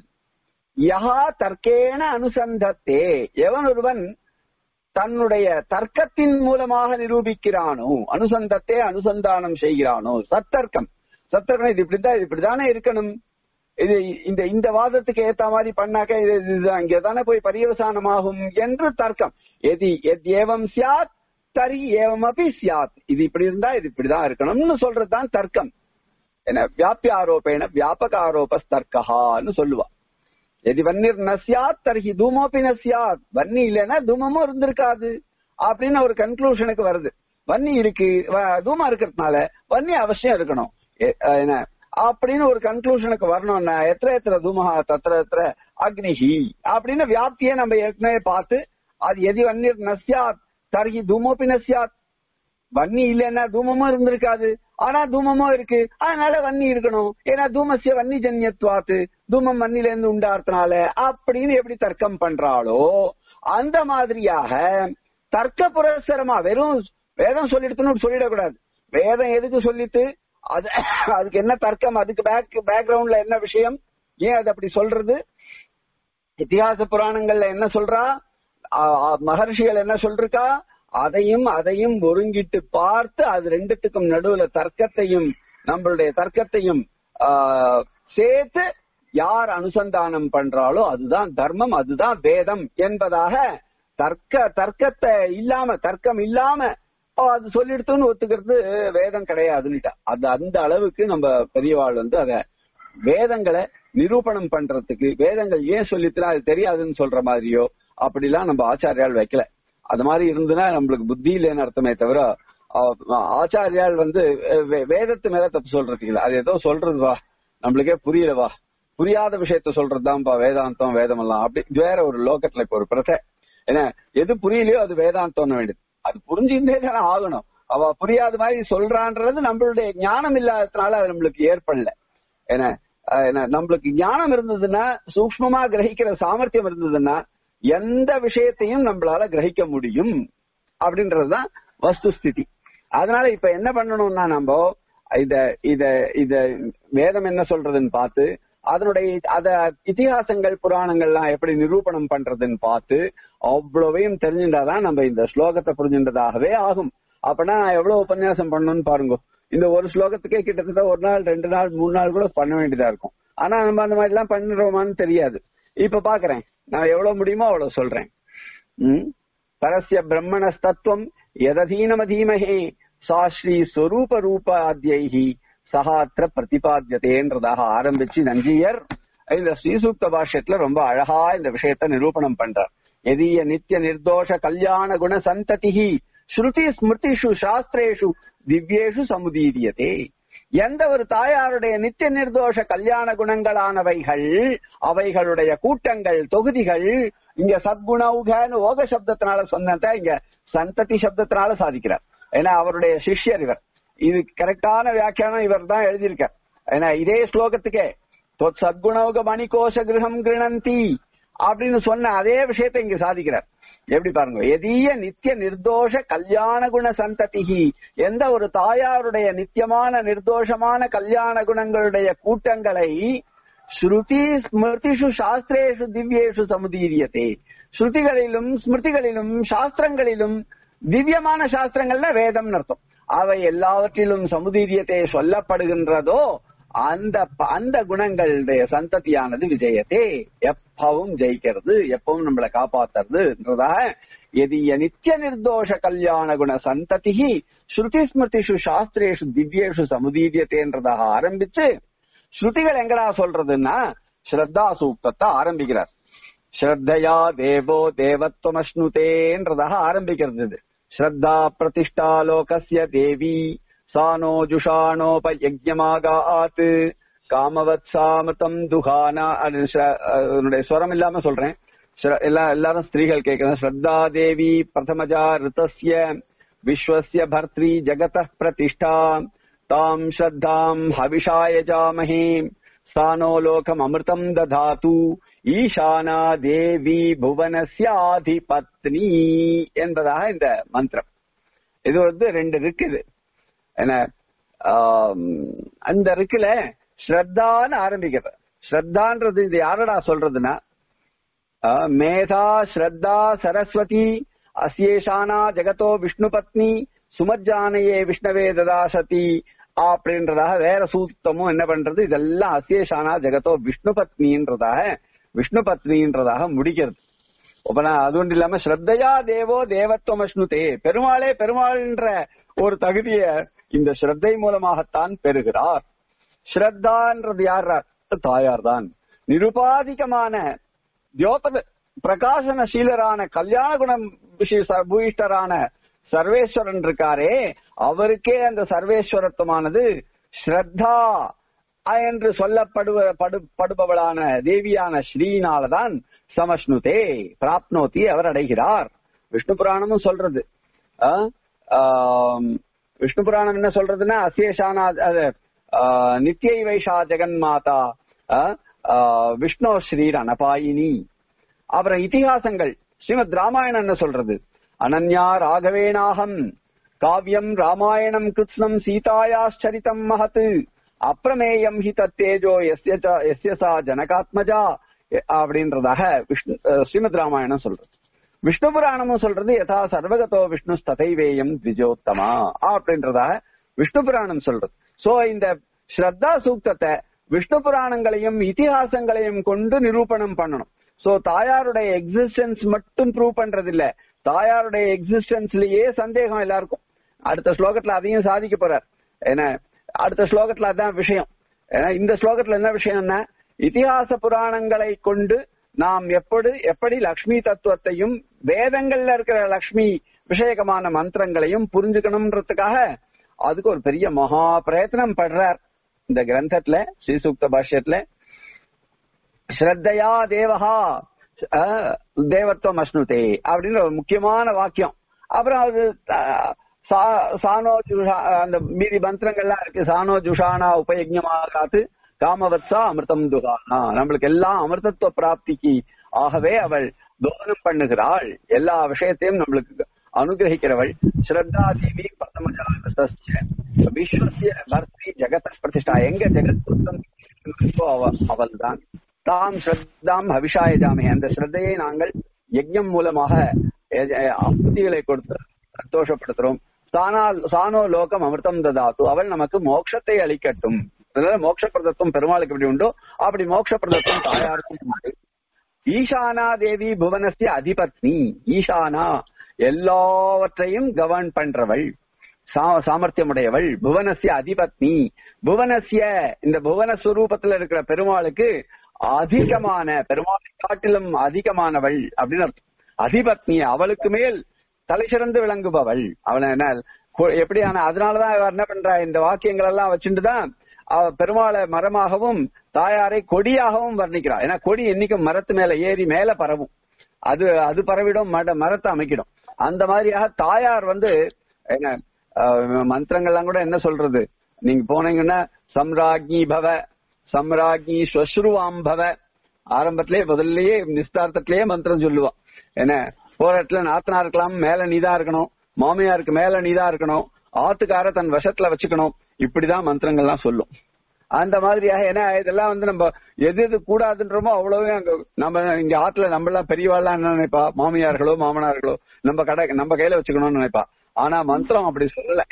யஹா தர்க்கேன அனுசந்தத்தே எவன் ஒருவன் தன்னுடைய தர்க்கத்தின் மூலமாக நிரூபிக்கிறானோ அனுசந்தத்தை அனுசந்தானம் செய்கிறானோ சத்தர்க்கம் சத்தர்க்கம் இது இப்படிதான் இது இப்படிதானே இருக்கணும் இது இந்த இந்த வாதத்துக்கு ஏத்த மாதிரி பண்ணாக்க இது இதுதான் இங்கதானே போய் பரியவசானமாகும் என்று தர்க்கம் எதி எத் ஏவம் சியாத் தரி ஏவம் அப்படி சியாத் இது இப்படி இருந்தா இது இப்படிதான் இருக்கணும்னு சொல்றதுதான் தர்க்கம் என்ன வியாபிய ஆரோபேன வியாபக ஆரோப தர்க்கஹான்னு சொல்லுவா எதி வன்னிர் நசியாத் தர்ஹி தூமோபி நசியாத் வன்னி இல்லைன்னா தூமமும் இருந்திருக்காது அப்படின்னு ஒரு கன்க்ளூஷனுக்கு வருது வன்னி இருக்கு வ- தூமம் இருக்கிறதுனால வன்னி அவசியம் இருக்கணும் எ- அஹ் என்ன அப்படின்னு ஒரு கன்க்ளூஷனுக்கு வரணும்னா எத்தனை எத்தனை தூமஹா தத்திர எத்திர அக்னிஹி அப்படின்னு வியாப்தியை நம்ம ஏற்கனவே பார்த்து அது எதி வன்னிர் நசியாத் தர்ஹி தூமோபி நசியாத் வன்னி இல்லைன்னா தூமமும் இருந்திருக்காது ஆனா தூமமும் இருக்கு அதனால வன்னி இருக்கணும் ஏன்னா தூமசிய வன்னி ஜன்யத்வாத்து தூமம் வன்னில இருந்து உண்டாறதுனால அப்படின்னு எப்படி தர்க்கம் பண்றாளோ அந்த மாதிரியாக தர்க்க புரஸ்சரமா வெறும் வேதம் சொல்லிடுத்துன்னு சொல்லிடக்கூடாது வேதம் எதுக்கு சொல்லிட்டு அது அதுக்கு என்ன தர்க்கம் அதுக்கு பேக் பேக்ரவுண்ட்ல என்ன விஷயம் ஏன் அது அப்படி சொல்றது இத்திகாச புராணங்கள்ல என்ன சொல்றா ஆ, ஆ, மகர்ஷிகள் என்ன சொல்றா அதையும் அதையும் ஒருங்கிட்டு பார்த்து அது ரெண்டுத்துக்கும் நடுவுல தர்க்கத்தையும் நம்மளுடைய தர்க்கத்தையும் ஆ, சேர்த்து யார் அனுசந்தானம் பண்றாளோ அதுதான் தர்மம் அதுதான் வேதம் என்பதாக தர்க்க தர்க்கத்தை இல்லாம தர்க்கம் இல்லாம ஓ, அது சொல்லிடுத்துன்னு ஒத்துக்கிறது வேதம் கிடையாதுன்னுட்டா அது அந்த அளவுக்கு நம்ம பெரியவாள் வந்து அத வேதங்களை நிரூபணம் பண்றதுக்கு வேதங்கள் ஏன் சொல்லித்துனா அது தெரியாதுன்னு சொல்ற மாதிரியோ அப்படிலாம் நம்ம ஆச்சாரியால் வைக்கல அது மாதிரி இருந்துன்னா நம்மளுக்கு புத்தி இல்லைன்னு அர்த்தமே தவிர ஆ- ஆச்சாரியால் வந்து வே- வேதத்து மேல தப்பு சொல்றது இல்ல அது ஏதோ சொல்றது வா நம்மளுக்கே புரியல வா புரியாத விஷயத்த சொல்றதுதான்ப்பா வேதாந்தம் வேதம் எல்லாம் அப்படி இது வேற ஒரு லோகத்துல இப்ப ஒரு பிரச்சனை ஏன்னா எது புரியலையோ அது வேதாந்தம் வேண்டியது அது புரிஞ்சுட்டே தானே ஆகணும் அவ புரியாத மாதிரி சொல்றான்றது நம்மளுடைய ஞானம் இல்லாததுனால அது நம்மளுக்கு ஏற்படல ஏன்னா அஹ் என்ன, நம்மளுக்கு ஞானம் இருந்ததுன்னா சூக்ஷ்மமா கிரகிக்கிற சாமர்த்தியம் இருந்ததுன்னா எந்த விஷயத்தையும் நம்மளால கிரகிக்க முடியும் அப்படின்றதுதான் வஸ்துஸ்திதி அதனால இப்ப என்ன பண்ணணும்னா நம்ம இத இத இத வேதம் என்ன சொல்றதுன்னு பார்த்து அதனுடைய அத இதிகாசங்கள் புராணங்கள்லாம் எப்படி நிரூபணம் பண்றதுன்னு பார்த்து அவ்வளவையும் தெரிஞ்சுட்டாதான் நம்ம இந்த ஸ்லோகத்தை புரிஞ்சுட்டதாகவே ஆகும் அப்பனா நான் எவ்வளவு உபன்யாசம் பண்ணணும்னு பாருங்க இந்த ஒரு ஸ்லோகத்துக்கே கிட்டத்தட்ட ஒரு நாள் ரெண்டு நாள் மூணு நாள் கூட பண்ண வேண்டியதா இருக்கும் ஆனா நம்ம அந்த மாதிரி எல்லாம் பண்ணிடுவோமான்னு தெரியாது இப்ப பாக்குறேன் நான் எவ்வளவு முடியுமோ அவ்வளவு சொல்றேன் ம்? பரஸ்ய பிரம்மணஸ்தத்துவம் எததீனமதீமஹே சா ஸ்ரீ ஸ்வரூப ரூபாத்யைஹி சகாத்திர பிரதிபாத்தியதேன்றதாக ஆரம்பிச்சு நஞ்சியர் இந்த ஸ்ரீசூக்த பாஷ்யத்துல ரொம்ப அழகா இந்த விஷயத்தை நிரூபணம் பண்றார் எதிய நித்திய நிர்தோஷ கல்யாண குண சந்ததிஹி ஸ்ருதி ஸ்மிருதிஷு சாஸ்திரேஷு திவ்யேஷு சமுதீரியதே எந்த ஒரு தாயாருடைய நித்திய நிர்தோஷ கல்யாண குணங்களானவைகள் அவைகளுடைய கூட்டங்கள் தொகுதிகள் இங்க சத்குணவுகன்னு ஓக சப்தத்தினால சொன்னத இங்க சந்ததி சப்தத்தினால சாதிக்கிறார் ஏன்னா அவருடைய சிஷ்யர் இவர் இது கரெக்டான வியாக்கியானம் இவர் தான் எழுதியிருக்கார் ஏன்னா இதே ஸ்லோகத்துக்கே தொத் சத்குணவுக மணிகோஷ கிரகம் கிருணந்தி அப்படின்னு சொன்ன அதே விஷயத்தை இங்க சாதிக்கிறார் எப்படி பாருங்க எதிய நித்திய நிர்தோஷ கல்யாண குண சந்ததிகி எந்த ஒரு தாயாருடைய நித்தியமான நிர்தோஷமான கல்யாண குணங்களுடைய கூட்டங்களை ஸ்ருதி ஸ்மிருதிஷு சாஸ்திரேஷு திவ்யேஷு சமுதீரியதே ஸ்ருதிகளிலும் ஸ்மிருதிகளிலும் சாஸ்திரங்களிலும் திவ்யமான சாஸ்திரங்கள்ல வேதம் அர்த்தம் அவை எல்லாவற்றிலும் சமுதீரியத்தை சொல்லப்படுகின்றதோ அந்த அந்த குணங்களுடைய சந்ததியானது விஜயத்தே எப்பவும் ஜெயிக்கிறது எப்பவும் நம்மளை காப்பாத்துறதுன்றதாக எதிய நித்திய நிர்தோஷ கல்யாண குண சந்ததிகி ஸ்ருதி ஸ்மிருதிஷு சாஸ்திரேஷு திவ்யேஷு சமுதீரியத்தேன்றதாக ஆரம்பிச்சு ஸ்ருதிகள் எங்கடா சொல்றதுன்னா ஸ்ரத்தா சூக்தத்தை ஆரம்பிக்கிறார் ஸ்ரத்தையா தேவோ தேவத்வமஸ்னுதேன்றதாக ஆரம்பிக்கிறது இது ஸ்ரத்தா பிரதிஷ்டா லோகஸ்ய தேவி சானோ ஜுஷானோபயஜமாகாத் காமவத் சாமதம் துஹானா அது ஸ்ர- அதனுடைய ஸ்வரம் இல்லாம சொல்றேன் ஸ்ர- எல்லா எல்லாரும் ஸ்திரீகள் கேட்கிறேன் ஸ்ரத்தா தேவி பிரதமஜா ரிதஸ்ய விஸ்வஸ்ய பர்த்ரி ஜகத பிரதிஷ்டா தாம் ஸ்ரத்தாம் ஹவிஷாய ஜாமஹே சானோ லோகம் அமிர்தம் ததாது ஈசானா தேவி புவனஸ்யாதிபத்னி என்பதாக இந்த மந்திரம் இது வந்து ரெண்டு இருக்குது என்ன ஆம், அந்த இருக்குல ஸ்ரத்தான்னு ஆரம்பிக்கிறது ஸ்ரத்தான்றது இது யாரடா சொல்றதுன்னா ஆ, மேதா ஸ்ரத்தா சரஸ்வதி அஸ்யேஷானா ஜெகதோ விஷ்ணு பத்னி சுமஜானையே விஷ்ணவே ததாசதி அப்படின்றதாக வேற சூத்தமும் என்ன பண்றது இதெல்லாம் அஸ்யேஷானா ஜெகதோ விஷ்ணு பத்னின்றதாக விஷ்ணு பத்னின்றதாக முடிக்கிறது அப்ப நான் அது ஒன்றும் இல்லாம ஸ்ரத்தையா தேவோ தேவத்துவம் அஷ்ணுதே பெருமாளே பெருமாள்ன்ற ஒரு தகுதிய இந்த ஸ்ரத்தை மூலமாகத்தான் பெறுகிறார் ஸ்ரத்தான்றது யார் தாயார் தான் நிருபாதிகமான தியோபத பிரகாசனசீலரான கல்யாண குணம் விஷய- பூயிஷ்டரான சர்வேஸ்வரன் இருக்காரே அவருக்கே அந்த சர்வேஸ்வரத்துவமானது ஸ்ரத்தா என்று சொல்லப்படுவ படு- படுபவளான தேவியான ஸ்ரீனாலதான் சமஷ்ணுதே பிராப்னோதி அவர் அடைகிறார் விஷ்ணு புராணமும் சொல்றது ஆ? ஆம், விஷ்ணு புராணம் என்ன சொல்றதுன்னா அசேஷானா அது, ஆ, நித்யை வைஷா ஜெகன்மாதா ஆ? ஆ, விஷ்ணு ஸ்ரீர் அனபாயினி அப்புறம் இதிகாசங்கள் ஸ்ரீமத் ராமாயணம் என்ன சொல்றது அனன்யா ராகவேனாகம் காவியம் ராமாயணம் கிருஷ்ணம் சீதாயாச்சரிதம் மகத் அப்பிரமேயம் ஹி தத்தேஜோ எஸ்ய ச- எஸ்ய சா ஜனகாத்மஜா எ- அப்படின்றதாக விஷ்ணு அஹ், ஸ்ரீமத் ராமாயணம் சொல்றது விஷ்ணு புராணமும் சொல்றது யதா சர்வகதோ விஷ்ணு ததைவேயம் திஜோத்தமா அப்படின்றதாக விஷ்ணு புராணம் சொல்றது சோ இந்த ஸ்ரத்தா சூக்தத்தை விஷ்ணு புராணங்களையும் இதிகாசங்களையும் கொண்டு நிரூபணம் பண்ணணும் சோ தாயாருடைய எக்ஸிஸ்டன்ஸ் மட்டும் ப்ரூவ் பண்றது இல்ல தாயாருடைய எக்ஸிஸ்டன்ஸ்லயே சந்தேகம் எல்லாருக்கும் அடுத்த ஸ்லோகத்துல அதையும் சாதிக்க போறார் ஏன்னா அடுத்த ஸ்லோகத்துல அதான் விஷயம் ஏன்னா இந்த ஸ்லோகத்துல என்ன விஷயம்னா இதிகாச புராணங்களை கொண்டு நாம் எப்படி எப்படி லக்ஷ்மி தத்துவத்தையும் வேதங்கள்ல இருக்கிற லக்ஷ்மி விஷயகமான மந்திரங்களையும் புரிஞ்சுக்கணும்ன்றதுக்காக அதுக்கு ஒரு பெரிய மகா பிரயத்னம் படுறார் இந்த கிரந்தத்துல ஸ்ரீசூக்த பாஷ்யத்துல ஸ்ரத்தையா தேவஹா அஹ், தேவத்துவம் அஸ்னுதே அப்படின்னு ஒரு முக்கியமான வாக்கியம் அப்புறம் அது அஹ், சா- சானோ ஜுஷா அந்த மீதி மந்திரங்கள்லாம் இருக்கு சானோ ஜுஷானா உபயஜமா காத்து காமவத்சா அமிர்தம் துகானா நம்மளுக்கு எல்லாம் அமிர்தத்துவ பிராப்திக்கு ஆகவே அவள் தோனம் பண்ணுகிறாள் எல்லா விஷயத்தையும் நம்மளுக்கு அனுகிரகிக்கிறவள் ஸ்ரத்தா தேவி பரமஜாதஸ்ய விஸ்வசிய பர்த்தி ஜெகத பிரதிஷ்டா எங்க ஜெகத் இருக்கோ அவ அவள் தான் தாம் ஸ்ரத்தாம் ஹவிஷாய ஜாமே அந்த ஸ்ரத்தையை நாங்கள் யஜ்ஞம் மூலமாக அப்புதிகளை கொடுத்து சந்தோஷப்படுத்துறோம் சானால் சானோ லோகம் அமிர்தம் ததாத்து அவள் நமக்கு மோட்சத்தை அளிக்கட்டும் அதனால மோட்ச பிரதத்துவம் பெருமாளுக்கு எப்படி உண்டோ அப்படி மோட்ச பிரதத்துவம் தாயாருக்கும் உண்டு ஈசானா தேவி புவனஸ்ய அதிபத்னி ஈசானா எல்லாவற்றையும் கவர்ன் பண்றவள் சா- சாமர்த்தியமுடையவள் புவனஸ்ய அதிபத்னி புவனஸ்ய இந்த புவன ஸ்வரூபத்துல இருக்கிற பெருமாளுக்கு அதிகமான பெருமாளை காட்டிலும் அதிகமானவள் அப்படின்னு அர்த்தம் அதிபத்னி அவளுக்கு மேல் தலை சிறந்து விளங்குபவள் அவளை என்ன கொ- எப்படியான அதனாலதான் இவர் என்ன பண்றா இந்த வாக்கியங்கள் எல்லாம் வச்சுட்டு தான் அவ பெருமாளை மரமாகவும் தாயாரை கொடியாகவும் வர்ணிக்கிறா ஏன்னா கொடி என்னைக்கும் மரத்து மேல ஏறி மேல பரவும் அது அது பரவிடும் மட மரத்தை அமைக்கிடும் அந்த மாதிரியாக தாயார் வந்து என்ன அஹ், மந்திரங்கள்லாம் கூட என்ன சொல்றது நீங்க போனீங்கன்னா சம்ராஜ்ஞி பவ சம்ராஜ்ஞி ஸ்வஸ்ருவாம் பவ ஆரம்பத்திலேயே முதல்லயே நிஸ்தார்த்தத்திலேயே மந்திரம் சொல்லுவான் என்ன போற இடத்துல நாத்தனா இருக்கலாம் மேல நீதான் இருக்கணும் மாமியாருக்கு மேல நீதான் இருக்கணும் ஆத்துக்கார தன் வசத்துல வச்சுக்கணும் இப்படிதான் மந்திரங்கள்லாம் சொல்லும் அந்த மாதிரியாக ஏன்னா இதெல்லாம் வந்து நம்ம எது எது கூடாதுன்றமோ அவ்வளவு அங்க நம்ம இங்க ஆத்துல நம்ம எல்லாம் பெரியவாள்லாம் என்ன நினைப்பா மாமியார்களோ மாமனார்களோ நம்ம கடை நம்ம கையில வச்சுக்கணும்னு நினைப்பா ஆனா மந்திரம் அப்படி சொல்லல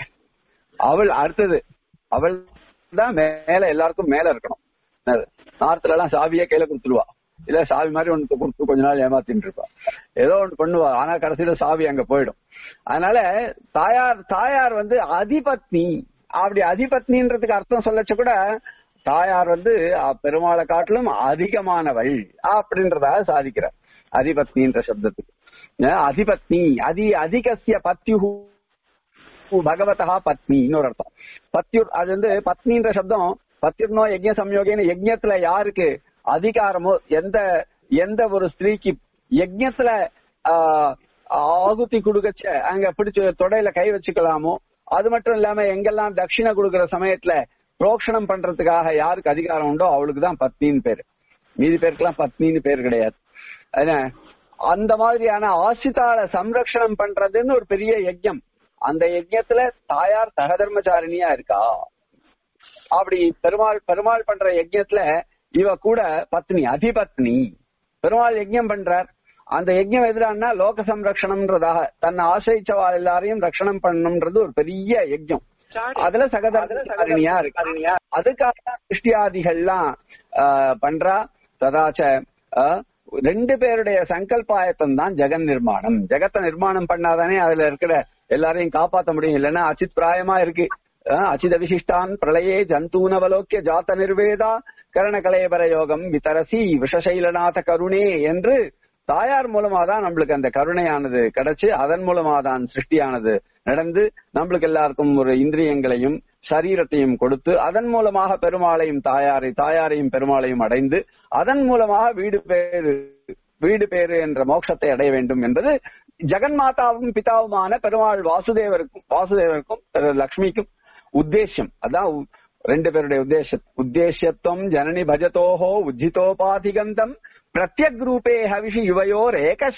அவள் அடுத்தது அவள் தான் மேல எல்லாருக்கும் மேல இருக்கணும் என்னது? நார்த்ல எல்லாம் சாவியே கையில கொடுத்துருவா இல்ல சாவி மாதிரி ஒண்ணு கொடுத்து கொஞ்ச நாள் ஏமாத்தின்னு இருப்பா ஏதோ ஒண்ணு பண்ணுவா ஆனா கடைசியில சாவி அங்க போயிடும் அதனால தாயார் தாயார் வந்து அதிபத்னி அப்படி அதிபத்னின்றதுக்கு அர்த்தம் சொல்லச்ச கூட தாயார் வந்து அஹ், பெருமாளை காட்டிலும் அதிகமானவள் அப்படின்றதாக சாதிக்கிறார் அதிபத்னின்ற சப்தத்துக்கு அஹ், அதிபத்னி அதி அதிகசிய பத்யுஹு பகவதா பத்னி இன்னொரு அர்த்தம் பத்யுர் அது வந்து பத்னின்ற சப்தம் பத்யுர்னோ யஜ்ய சம்யோகின்னு யஜ்யத்துல யாருக்கு அதிகாரமோ எந்த எந்த ஒரு ஸ்திரீக்கு யஜ்யத்துல ஆஹ், ஆகுதி கொடுக்கச்ச அங்க பிடிச்சு தொடையில கை வச்சுக்கலாமோ அது மட்டும் இல்லாம எங்கெல்லாம் தட்சிணை கொடுக்கிற சமயத்துல புரோக்ஷணம் பண்றதுக்காக யாருக்கு அதிகாரம் உண்டோ அவளுக்கு தான் பத்னின்னு பேரு மீதி பேருக்கெல்லாம் பத்னின்னு பேர் கிடையாது என்ன அந்த மாதிரியான ஆசிதால சம்ரக்ஷணம் பண்றதுன்னு ஒரு பெரிய யஜ்யம் அந்த யஜ்யத்துல தாயார் சகதர்மச்சாரிணியா இருக்கா அப்படி பெருமாள் பெருமாள் பண்ற யஜ்யத்துல இவ கூட பத்னி அதிபத்னி பெருமாள் யஜ்யம் பண்றார் அந்த யஜ்யம் எதிரானா லோக சம்ரக்ஷணம்ன்றதாக தன்னை ஆசிரிச்சவா எல்லாரையும் ரட்சணம் பண்ணணும்ன்றது ஒரு பெரிய யஜ்யம் அதுல சகதர்மச்சாரிணியா இருக்கு அதுக்காக கிருஷ்டியாதிகள்லாம் ஆஹ், பண்றா ததாச்ச ஆஹ், ரெண்டு பேருடைய சங்கல்பாயத்தம் தான் ஜெகன் நிர்மாணம் ஜெகத்தை நிர்மாணம் பண்ணாதானே அதுல இருக்கிற எல்லாரையும் காப்பாத்த முடியும் இல்லைன்னா அச்சித் பிராயமா இருக்கு அஹ், அச்சித விசிஷ்டான் பிரளயே ஜந்தூனவலோக்கிய ஜாத்த நிர்வேதா கரண கலையபர யோகம் விதரசி விஷசைலநாத கருணே என்று தாயார் மூலமா தான் நம்மளுக்கு அந்த கருணையானது கிடைச்சு அதன் மூலமா தான் சிருஷ்டியானது நடந்து நம்மளுக்கு எல்லாருக்கும் ஒரு இந்திரியங்களையும் சரீரத்தையும் கொடுத்து அதன் மூலமாக பெருமாளையும் தாயாரை தாயாரையும் பெருமாளையும் அடைந்து அதன் மூலமாக வீடு பேரு வீடு பேரு என்ற மோட்சத்தை அடைய வேண்டும் என்பது ஜெகன்மாதாவும் பிதாவுமான பெருமாள் வாசுதேவருக்கும் வாசுதேவருக்கும் திரு லக்ஷ்மிக்கும் உத்தேசம் அதான் உ- ரெண்டு பேருடைய உத்தேசம் உத்தேசத்துவம் ஜனனி பஜதோஹோ உஜ்ஜிதோபாதிகந்தம் பிரத்யக் ரூபே ஹவிஷி யுவையோர்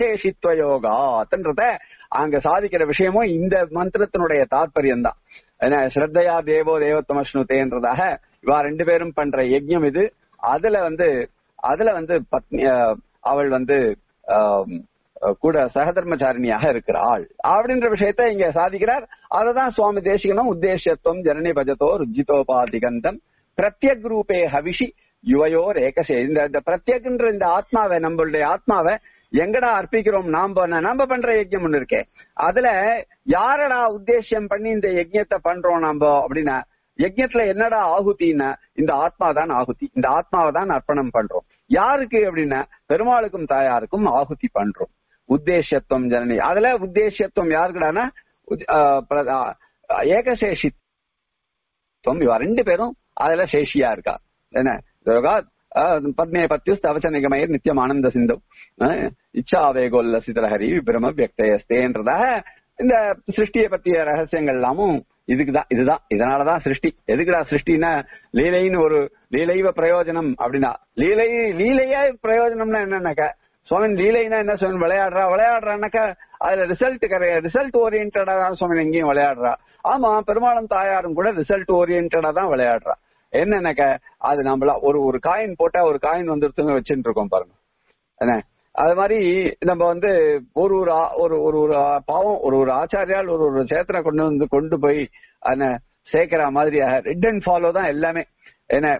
ஏகசேஷித்வயோகாத்ன்றத அங்க சாதிக்கிற விஷயமும் இந்த மந்திரத்தினுடைய தாற்பயம் தான் ஏன்னா ஸ்ரத்தையா தேவோ தேவத்தமஸ்னுதேன்றதாக இவா ரெண்டு பேரும் பண்ற யஜ்ஞம் இது அதுல வந்து அதுல வந்து பத்னி அஹ், அவள் வந்து ஆம், அஹ், கூட சகதர்மச்சாரிணியாக இருக்கிறாள் அப்படின்ற விஷயத்தை இங்க சாதிக்கிறார் அததான் சுவாமி தேசிகனும் உத்தேசத்துவம் ஜனனி பஜதோ ருஜிதோபாதிகந்தம் பிரத்யக் ரூபே ஹவிஷி யுவையோர் ஏகசே இந்த இந்த பிரத்யக்ன்ற இந்த ஆத்மாவை நம்மளுடைய ஆத்மாவை எங்கடா அர்ப்பிக்கிறோம் நாம நாம பண்ற யஜ்யம் ஒண்ணு இருக்கே அதுல யாரடா உத்தேசியம் பண்ணி இந்த யஜ்யத்தை பண்றோம் நாம அப்படின்னா யஜ்யத்துல என்னடா ஆகுதின்னா இந்த ஆத்மா தான் ஆகுதி இந்த ஆத்மாவை தான் அர்ப்பணம் பண்றோம் யாருக்கு அப்படின்னா பெருமாளுக்கும் தாயாருக்கும் ஆகுதி பண்றோம் உத்தேசத்துவம் ஜனனி அதுல உத்தேசத்துவம் யாருக்குடானா உத்- ஆஹ் பிர- ஆஹ் ஏகசேஷித்துவம் இவ ரெண்டு பேரும் அதுல சேஷியா இருக்கா என்ன துர்கா பத்மே பத்யுஸ் தவச்சனிகமயர் நித்தியம் ஆனந்த சிந்தம் அஹ் இச்சாவேகோல்ல சிதரஹரி விபிரம வியக்தயஸ்தேன்றதாக இந்த சிருஷ்டியை பத்திய ரகசியங்கள் எல்லாமும் இதுக்குதான் இதுதான் இதனாலதான் சிருஷ்டி எதுக்குடா சிருஷ்டினா லீலைன்னு ஒரு லீலைவ பிரயோஜனம் அப்படின்னா லீலை லீலையா பிரயோஜனம்னா என்னன்னாக்கா சுவாமி லீலைனா என்ன சுவாமி விளையாடுறா விளையாடுறான்னாக்கா அதுல ரிசல்ட் கிடையாது ரிசல்ட் ஓரியன்டா தான் சுவாமி எங்கேயும் விளையாடுறா ஆமா பெரும்பாலும் தாயாரும் கூட ரிசல்ட் ஓரியன்டா தான் விளையாடுறா என்னன்னாக்க அது நம்மள ஒரு ஒரு காயின் போட்டா ஒரு காயின் வந்துருத்துங்க வச்சுட்டு இருக்கோம் பாருங்க என்ன அது மாதிரி நம்ம வந்து ஒரு ஒரு ஆ- ஒரு ஒரு ஒரு ஆ- பாவம் ஒரு ஒரு ஆச்சாரியால் ஒரு ஒரு சேத்திர கொண்டு வந்து கொண்டு போய் என்ன சேர்க்கிற மாதிரி ரெட் அண்ட் ஃபாலோ தான் எல்லாமே என்ன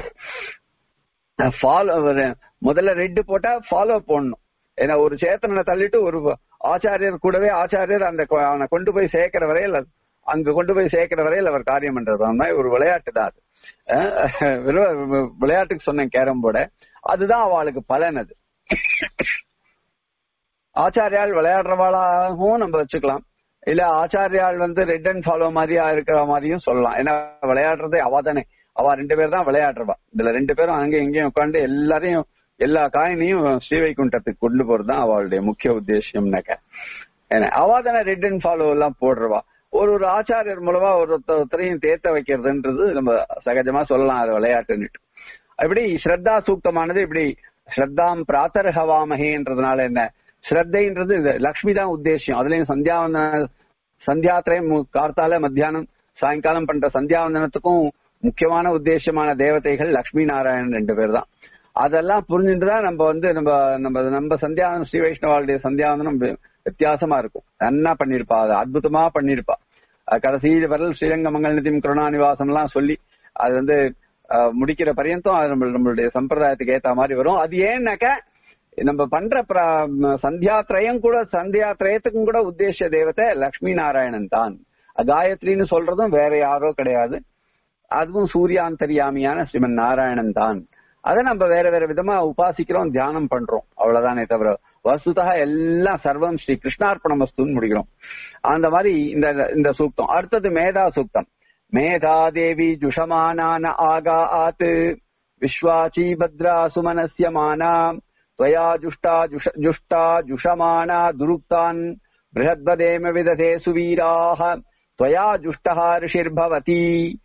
ஃபாலோ முதல்ல ரெட் போட்டா ஃபாலோ போடணும் ஏன்னா ஒரு சேத்தனை தள்ளிட்டு ஒரு ஆச்சாரியர் கூடவே ஆச்சாரியர் அந்த கொ- அவனை கொண்டு போய் சேர்க்கிற வரையில் அது- அங்க கொண்டு போய் சேர்க்கிற வரையில் அவர் காரியம் பண்றது அந்த மாதிரி ஒரு விளையாட்டு தான் அது அஹ் வெறும் விளையாட்டுக்கு சொன்னேன் கேரம் போர்ட அதுதான் அவளுக்கு பலன் அது ஆச்சாரியால் விளையாடுறவாளாகவும் நம்ம வச்சுக்கலாம் இல்ல ஆச்சாரியால் வந்து ரெட் அண்ட் ஃபாலோ மாதிரியா இருக்கிற மாதிரியும் சொல்லலாம் ஏன்னா விளையாடுறதே அவ தானே அவ ரெண்டு பேர் தான் விளையாடுறவா இதுல ரெண்டு பேரும் அங்க இங்கேயும் உட்காந்து எல்லாரையும் எல்லா காயினையும் ஸ்ரீவைகுண்டத்துக்கு கொண்டு போறதுதான் அவளுடைய முக்கிய உத்தேசம்னாக்க ஏன்னா அவ தானே ரெட் அண்ட் ஃபாலோ எல்லாம் போடுறவா ஒரு ஒரு ஆச்சாரியர் மூலமா ஒரு ஒருத்தரையும் தேத்த வைக்கிறதுன்றது நம்ம சகஜமா சொல்லலாம் அது விளையாட்டுன்னுட்டு இப்படி ஸ்ரத்தா சூக்தமானது இப்படி ஸ்ரத்தாம் பிராத்தர் ஹவாமகேன்றதுனால என்ன ஸ்ரத்தைன்றது இந்த லக்ஷ்மி தான் உத்தேசியம் அதுலயும் சந்தியாவந்தன சந்தியாத்திரையும் கார்த்தால மத்தியானம் சாயங்காலம் பண்ற சந்தியாவந்தனத்துக்கும் முக்கியமான உத்தேசமான தேவதைகள் லக்ஷ்மி நாராயணன் ரெண்டு பேர் தான் அதெல்லாம் புரிஞ்சுட்டு தான் நம்ம வந்து நம்ம நம்ம நம்ம சந்தியாவந்தனம் ஸ்ரீ வைஷ்ணவாளுடைய சந்தியாவந்தனம் வி- வித்தியாசமா இருக்கும் நன்னா பண்ணிருப்பா அது அற்புதமா பண்ணிருப்பா அது கடைசி வரல் ஸ்ரீரங்க மங்கள் நிதியம் கருணாநிவாசம் எல்லாம் சொல்லி அது வந்து அஹ், முடிக்கிற பரியந்தம் அது நம்ம நம்மளுடைய சம்பிரதாயத்துக்கு ஏத்த மாதிரி வரும் அது ஏன்னாக்க நம்ம பண்ற பிர- சந்தியாத்திரயம் கூட சந்தியாத்திரயத்துக்கும் கூட உத்தேச தேவதை லக்ஷ்மி நாராயணன் தான் காயத்ரின்னு சொல்றதும் வேற யாரோ கிடையாது அதுவும் சூரியாந்தரியாமியான ஸ்ரீமன் நாராயணன் தான் அதை நம்ம வேற வேற விதமா உபாசிக்கிறோம் தியானம் பண்றோம் அவ்வளவுதானே தவிர வசுதா எல்லாம் சர்வம் ஸ்ரீ கிருஷ்ணார்ப்பணம் வஸ்துன்னு முடிக்கிறோம் அந்த மாதிரி இந்த இந்த சூக்தம் அடுத்தது மேதா சூக்தம் மேதா தேவி ஜுஷமானான ஆகா ஆத் விஸ்வாச்சி பத்ரா சுமனஸ்ய மானா त्वया जुष्टा जुष जुष्टा जुषमाना दुरुक्तान् बृहद्वदेम विदधे சுவீராக त्वया जुष्टः ரிஷிர்பவதி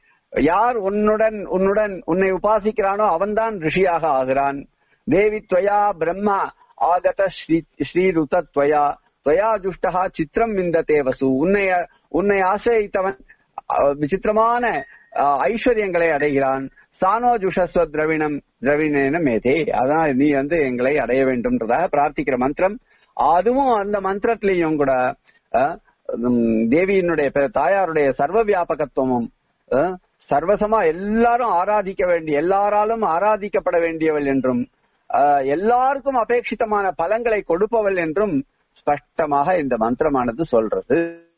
யார் உன்னுடன் உன்னுடன் உன்னை உபாசிக்கிறானோ அவன்தான் ரிஷியாக ஆகிறான் தேவி त्वया பிரம்மா ஆகத ஸ்ரீ ஸ்ரீருத त्वया त्वया जुष्टः சித்திரம் விந்ததே வசு உன்னை உன்னை ஆசிரியத்தவன் அஹ், விசித்திரமான அஹ், ஐஸ்வர்யங்களை அடைகிறான் சானோ ஜுஷஸ்வ திரவிணம் திரவிணேன மேதே அதான் நீ வந்து எங்களை அடைய வேண்டும்ன்றதாக பிரார்த்திக்கிற மந்திரம் அதுவும் அந்த மந்திரத்திலையும் கூட அஹ், உம், தேவியினுடைய பெ- தாயாருடைய சர்வ வியாபகத்துவமும் அஹ், சர்வசமா எல்லாரும் ஆராதிக்க வேண்டிய எல்லாராலும் ஆராதிக்கப்பட வேண்டியவள் என்றும் அஹ், எல்லாருக்கும் அபேட்சிதமான பலங்களை கொடுப்பவள் என்றும் ஸ்பஷ்டமாக இந்த மந்திரமானது சொல்றது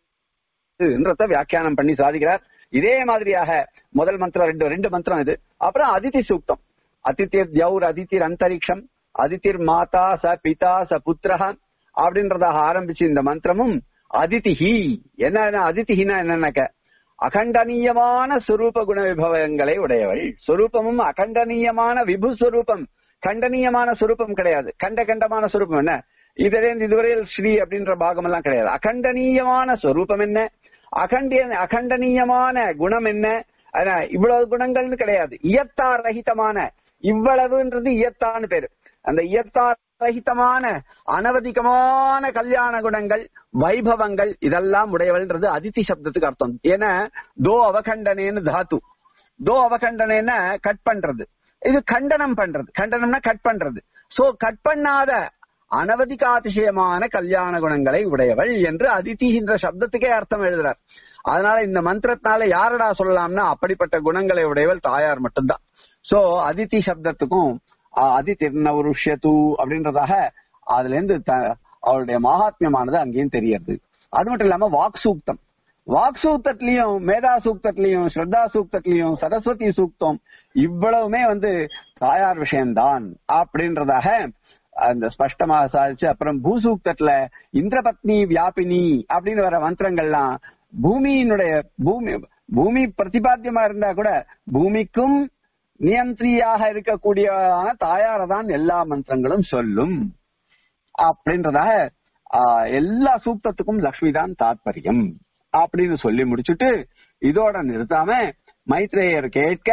என்றத வியாக்கியானம் பண்ணி சாதிக்கிறார் இதே மாதிரியாக முதல் மந்திரம் ரெண்டு ரெண்டு மந்திரம் இது அப்புறம் அதிதி சூக்தம் அதித்திர் தியௌர் அதித்திர் அந்தரிக்ஷம் அதித்திர் மாதா ச பிதா ச புத்திரஹ அப்படின்றதாக ஆரம்பிச்சு இந்த மந்திரமும் அதிதிஹி என்ன அதிதிஹினா என்னன்னாக்க அகண்டனீயமான சுரூப குண விபவங்களை உடையவள் சுரூபமும் அகண்டனீயமான விபு சுரூபம் கண்டனீயமான சுரூபம் கிடையாது கண்ட கண்டமான சுரூபம் என்ன இதுலேருந்து இதுவரையில் ஸ்ரீ அப்படின்ற பாகம் எல்லாம் கிடையாது அகண்டனீயமான சொரூபம் என்ன அகண்டிய அகண்டனீயமான குணம் என்ன ஆனா, இவ்வளவு குணங்கள்னு கிடையாது இயத்தார் ரஹிதமான இவ்வளவுன்றது இயத்தான்னு பேரு அந்த இயத்தார் ரஹிதமான அனவதிகமான கல்யாண குணங்கள் வைபவங்கள் இதெல்லாம் உடையவள்ன்றது அதித்தி சப்தத்துக்கு அர்த்தம் ஏன்னா தோ அவகண்டனேன்னு தாத்து தோ அவகண்டனேன்னா கட் பண்றது இது கண்டனம் பண்றது கண்டனம்னா கட் பண்றது சோ கட் பண்ணாத அனவதிகாதிசயமான கல்யாண குணங்களை உடையவள் என்று அதிதி என்ற சப்தத்துக்கே அர்த்தம் எழுதுறார் அதனால இந்த மந்திரத்தினால யாரடா சொல்லலாம்னா அப்படிப்பட்ட குணங்களை உடையவள் தாயார் மட்டும்தான் சோ அதிதி சப்தத்துக்கும் அஹ், அதிதிர்னவருஷ்யது அப்படின்றதாக அதுல இருந்து த- அவளுடைய மகாத்மியமானது அங்கேயும் தெரியறது அது மட்டும் இல்லாம வாக் சூக்தம் வாக் சூக்தத்திலையும் மேதா சூக்தத்திலையும் ஸ்ரத்தா சூக்தத்திலையும் சரஸ்வதி சூக்தம் இவ்வளவுமே வந்து தாயார் விஷயம்தான் அப்படின்றதாக அந்த ஸ்பஷ்டமாக சாதிச்சு அப்புறம் பூசூக்தத்துல இந்திரபத்னி வியாபினி அப்படின்னு வர மந்திரங்கள்லாம் பூமியினுடைய பூமி பூமி பிரதிபாத்தியமா இருந்தா கூட பூமிக்கும் நியந்திரியாக இருக்கக்கூடியதான தாயார தான் எல்லா மந்திரங்களும் சொல்லும் அப்படின்றதாக ஆஹ், எல்லா சூக்தத்துக்கும் லக்ஷ்மி தான் தாத்பரியம் அப்படின்னு சொல்லி முடிச்சுட்டு இதோட நிறுத்தாம மைத்ரேயர் கேட்க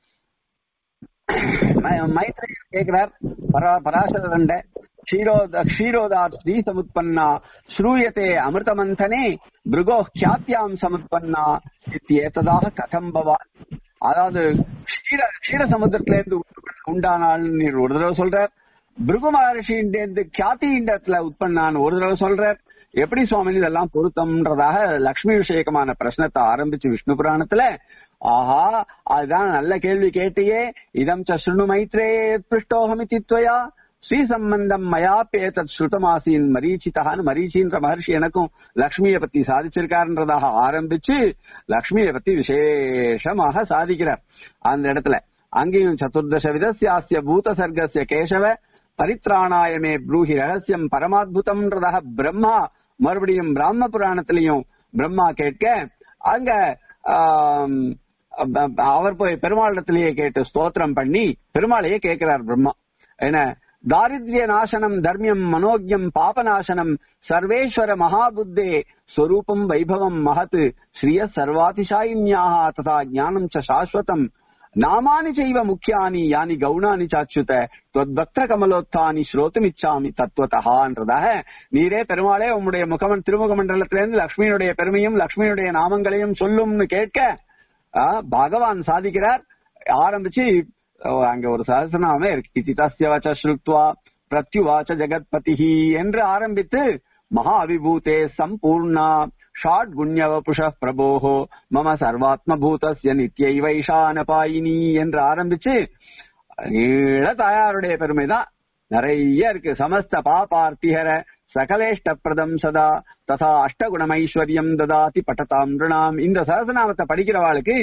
ம- மைத்ரேயர் கேட்கிறார் பரா பராசரண்ட க்ஷீரோத க்ஷீரோதாத் ஸ்ரீ சமுத்பன்னா ஸ்ரூயத்தே அமிர்தமந்தனே பிருகோ கியாத்தியாம் சமுத்பன்னா இத்தியேததாக கதம் பவான் அதாவது க்ஷீர க்ஷீர சமுத்திரத்துல இருந்து உண்டானாள் நீர் ஒரு தடவை சொல்றார் பிருகு மகர்ஷியிருந்து கியாதி இடத்துல உட்பண்ணான்னு ஒரு தடவை சொல்றார் எப்படி சுவாமி இதெல்லாம் பொருத்தம்ன்றதாக லக்ஷ்மி விஷயகமான பிரश्னத்தை ஆரம்பிச்சு விஷ்ணு புராணத்துல ஆஹா அதுதான் நல்ல கேள்வி கேட்டியே இதம் ச ஸ்ருணு மைத்ரே பிருஷ்டோகமிதி துவயா ஸ்ரீ சம்பந்தம் மயாப்பேதத் ஸ்ருதமாசின் மரீச்சிதான்னு மரீச்சின்ற மகர்ஷி எனக்கும் லக்ஷ்மியை பத்தி சாதிச்சிருக்காருன்றதாக ஆரம்பிச்சு லக்ஷ்மியை பத்தி விசேஷமாக சாதிக்கிறார் அந்த இடத்துல அங்கேயும் சதுர்தச விதஸ்யாஸ்ய பூத சர்க்கஸ்ய கேசவ பரித்ராணாயமே ப்ரூஹி ரகசியம் பரமாத்புதம்ன்றதாக பிரம்மா மறுபடியும் பிராம புராணத்திலையும் பிரம்மா கேட்க அங்க ஆம், அ- அவர் போய் பெருமாளிடத்திலேயே கேட்டு ஸ்தோத்திரம் பண்ணி பெருமாளையே கேட்கிறார் பிரம்மா என்ன தாரித்ரிய நாசனம் தர்மியம் மனோஜ்யம் பாபநாசனம் சர்வேஸ்வர மகாபுத்தே ஸ்வரூபம் வைபவம் மகத் ஸ்ரீய சர்வாதிசாயின்யாக ததா ஞானம் ச சாஸ்வதம் நாமானி செய்வ முக்கியானி யானி கவுனானி சாச்சுத பக்த கமலோத்தானி ஸ்ரோத்துமிச்சாமி தத்துவத்தகான்றதாக நீரே பெருமாளே உம்முடைய முகமன் திருமுக மண்டலத்திலிருந்து லக்ஷ்மியுடைய பெருமையும் லக்ஷ்மியுடைய நாமங்களையும் சொல்லும்னு கேட்க ஆ, பகவான் சாதிக்கிறார் ஆரம்பிச்சு ஓ, அங்க ஒரு சஹசிரநாமே இருக்கு இதி தஸ்ய வச்ச ஸ்ருத்வா பிரத்யுவாச்ச ஜெகத்பதி என்று ஆரம்பித்து மகா அவிபூதே சம்பூர்ணா ஷாட் குண்யவபுஷ பிரபோஹோ மம சர்வாத்ம பூதஸ்ய நித்யைவைஷானபாயினி என்று ஆரம்பிச்சு நீள தாயாருடைய பெருமை தான் நிறைய இருக்கு சமஸ்த பாபார்த்திஹர சகலேஷ்ட பிரதம் சதா ததா அஷ்டகுணமைஸ்வர்யம் ததாதி பட்டதாம் நிருணாம் இந்த சகசநாமத்தை படிக்கிறவாளுக்கு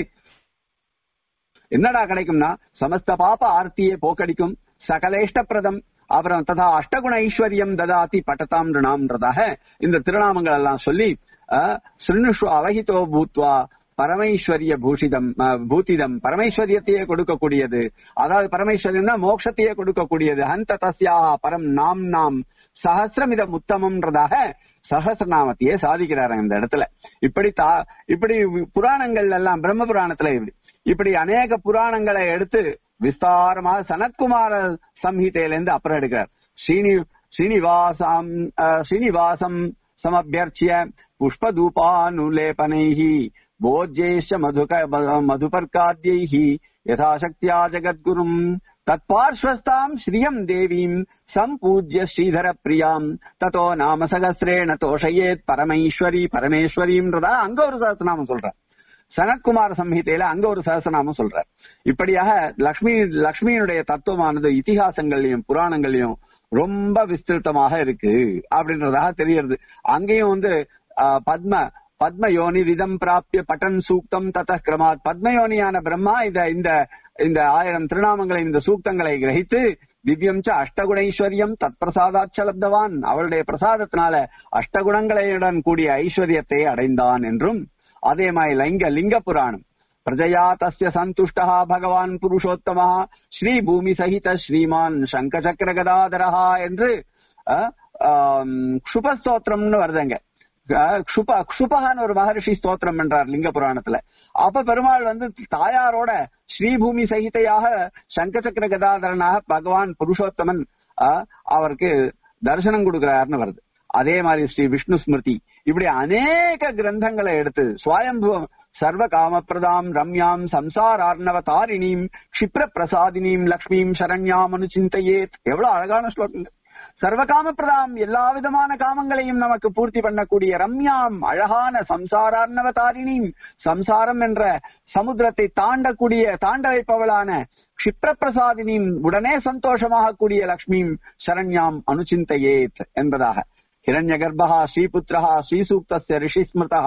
என்னடா கிடைக்கும்னா சமஸ்த பாப ஆர்த்தியே போக்கடிக்கும் சகலேஷ்ட பிரதம் அப்புறம் ததா அஷ்டகுண ஐஸ்வர்யம் ததாதி பட்டதாம் நிருணாம்ன்றதாக இந்த திருநாமங்கள் எல்லாம் சொல்லி அஹ், சிருணுஷு அவகிதோ பூத்வா பரமைஸ்வரிய பூஷிதம் அஹ், பூத்திதம் பரமைஸ்வரியத்தையே கொடுக்கக்கூடியது அதாவது பரமைஸ்வரியம்னா மோட்சத்தையே கொடுக்கக்கூடியது ஹந்த தஸ்யா பரம் நாம் நாம் சஹசிரமிதம் உத்தமம்ன்றதாக சஹசிரநாமத்தையே சாதிக்கிறாரு இந்த இடத்துல இப்படி தா இப்படி புராணங்கள் எல்லாம் பிரம்ம புராணத்துல இப்படி இப்படி அநேக புராணங்களை எடுத்து விஸ்தாரமாக சனத்குமார சம்ஹிதையிலிருந்து அப்புறம் எடுக்கிறார் ஸ்ரீனி ஸ்ரீனிவாசம் அஹ், ஸ்ரீனிவாசம் சமபியர்ச்சிய புஷ்பதூபானுலேபனைஹி போஜ்யேஷ மதுக மதுபர்காத்யைஹி யதாசக்தியா ஜகத்குரும் தத்பார்ஸ்வஸ்தாம் ஸ்ரீயம் தேவீம் சம்பூஜ்ய ஸ்ரீதர பிரியாம் ததோ நாம சகசிரேண தோஷயேத் பரமேஸ்வரி பரமேஸ்வரின்றதா அங்க ஒரு சகசிரநாமம் சொல்ற சனத்குமார சம்ஹிதையில அங்க ஒரு சகசநாமம் சொல்றார் இப்படியாக லக்ஷ்மி லக்ஷ்மியினுடைய தத்துவமானது இதிகாசங்கள்லயும் புராணங்கள்லயும் ரொம்ப விஸ்திருத்தமாக இருக்கு அப்படின்றதாக தெரியறது அங்கேயும் வந்து ஆஹ், பத்ம பத்மயோனி ரிதம் பிராப்பிய பட்டன் சூக்தம் தத கிரமாத் பத்மயோனியான பிரம்மா இந்த இந்த இந்த ஆயிரம் திருநாமங்களை இந்த சூக்தங்களை கிரகித்து திவ்யம் ச அஷ்டகுணைஸ்வரியம் தத் பிரசாதாச்ச லப்தவான் அவருடைய பிரசாதத்தினால அஷ்டகுணங்களுடன் கூடிய ஐஸ்வர்யத்தை அடைந்தான் என்றும் அதே மாதிரி லிங்க லிங்க புராணம் பிரஜயா தஸ்ய சந்துஷ்டா பகவான் புருஷோத்தமா ஸ்ரீ பூமி சகித ஸ்ரீமான் சங்க சக்கர கதாதரஹா என்று அஹ், ஆம், க்ஷுபஸ்தோத்திரம்னு வருதுங்க அஹ், க்ஷுப க்ஷுபகான்னு ஒரு மகரிஷி ஸ்தோத்திரம் பண்றார் லிங்க புராணத்துல அப்ப பெருமாள் வந்து தாயாரோட ஸ்ரீபூமி சகிதையாக சங்க சக்கர கதாதரனாக பகவான் புருஷோத்தமன் அஹ், அவருக்கு தரிசனம் கொடுக்கிறாருன்னு வருது அதே மாதிரி ஸ்ரீ விஷ்ணு ஸ்மிருதி இப்படி அநேக கிரந்தங்களை எடுத்து சுவயம்புவம் சர்வ காமப்பிரதாம் ரம்யாம் சம்சாரார்ணவ தாரிணீம் க்ஷிப்ர பிரசாதினீம் லக்ஷ்மீம் சரண்யாம் அனுச்சிந்தையேத் எவ்வளவு அழகான ஸ்லோகங்கள் சர்வ காமப்பிரதாம் எல்லா விதமான காமங்களையும் நமக்கு பூர்த்தி பண்ணக்கூடிய ரம்யாம் அழகான சம்சாரார்ணவ தாரிணீம் சம்சாரம் என்ற சமுத்திரத்தை தாண்டக்கூடிய தாண்ட வைப்பவளான க்ஷிப்ர பிரசாதினியும் உடனே சந்தோஷமாக கூடிய லக்ஷ்மியும் சரண்யாம் அனுச்சிந்தையேத் என்பதாக ஹிரண்ய கர்ப்பா ஸ்ரீபுத்திரா ஸ்ரீசூக்தஸ்ய ரிஷி ஸ்மிருதா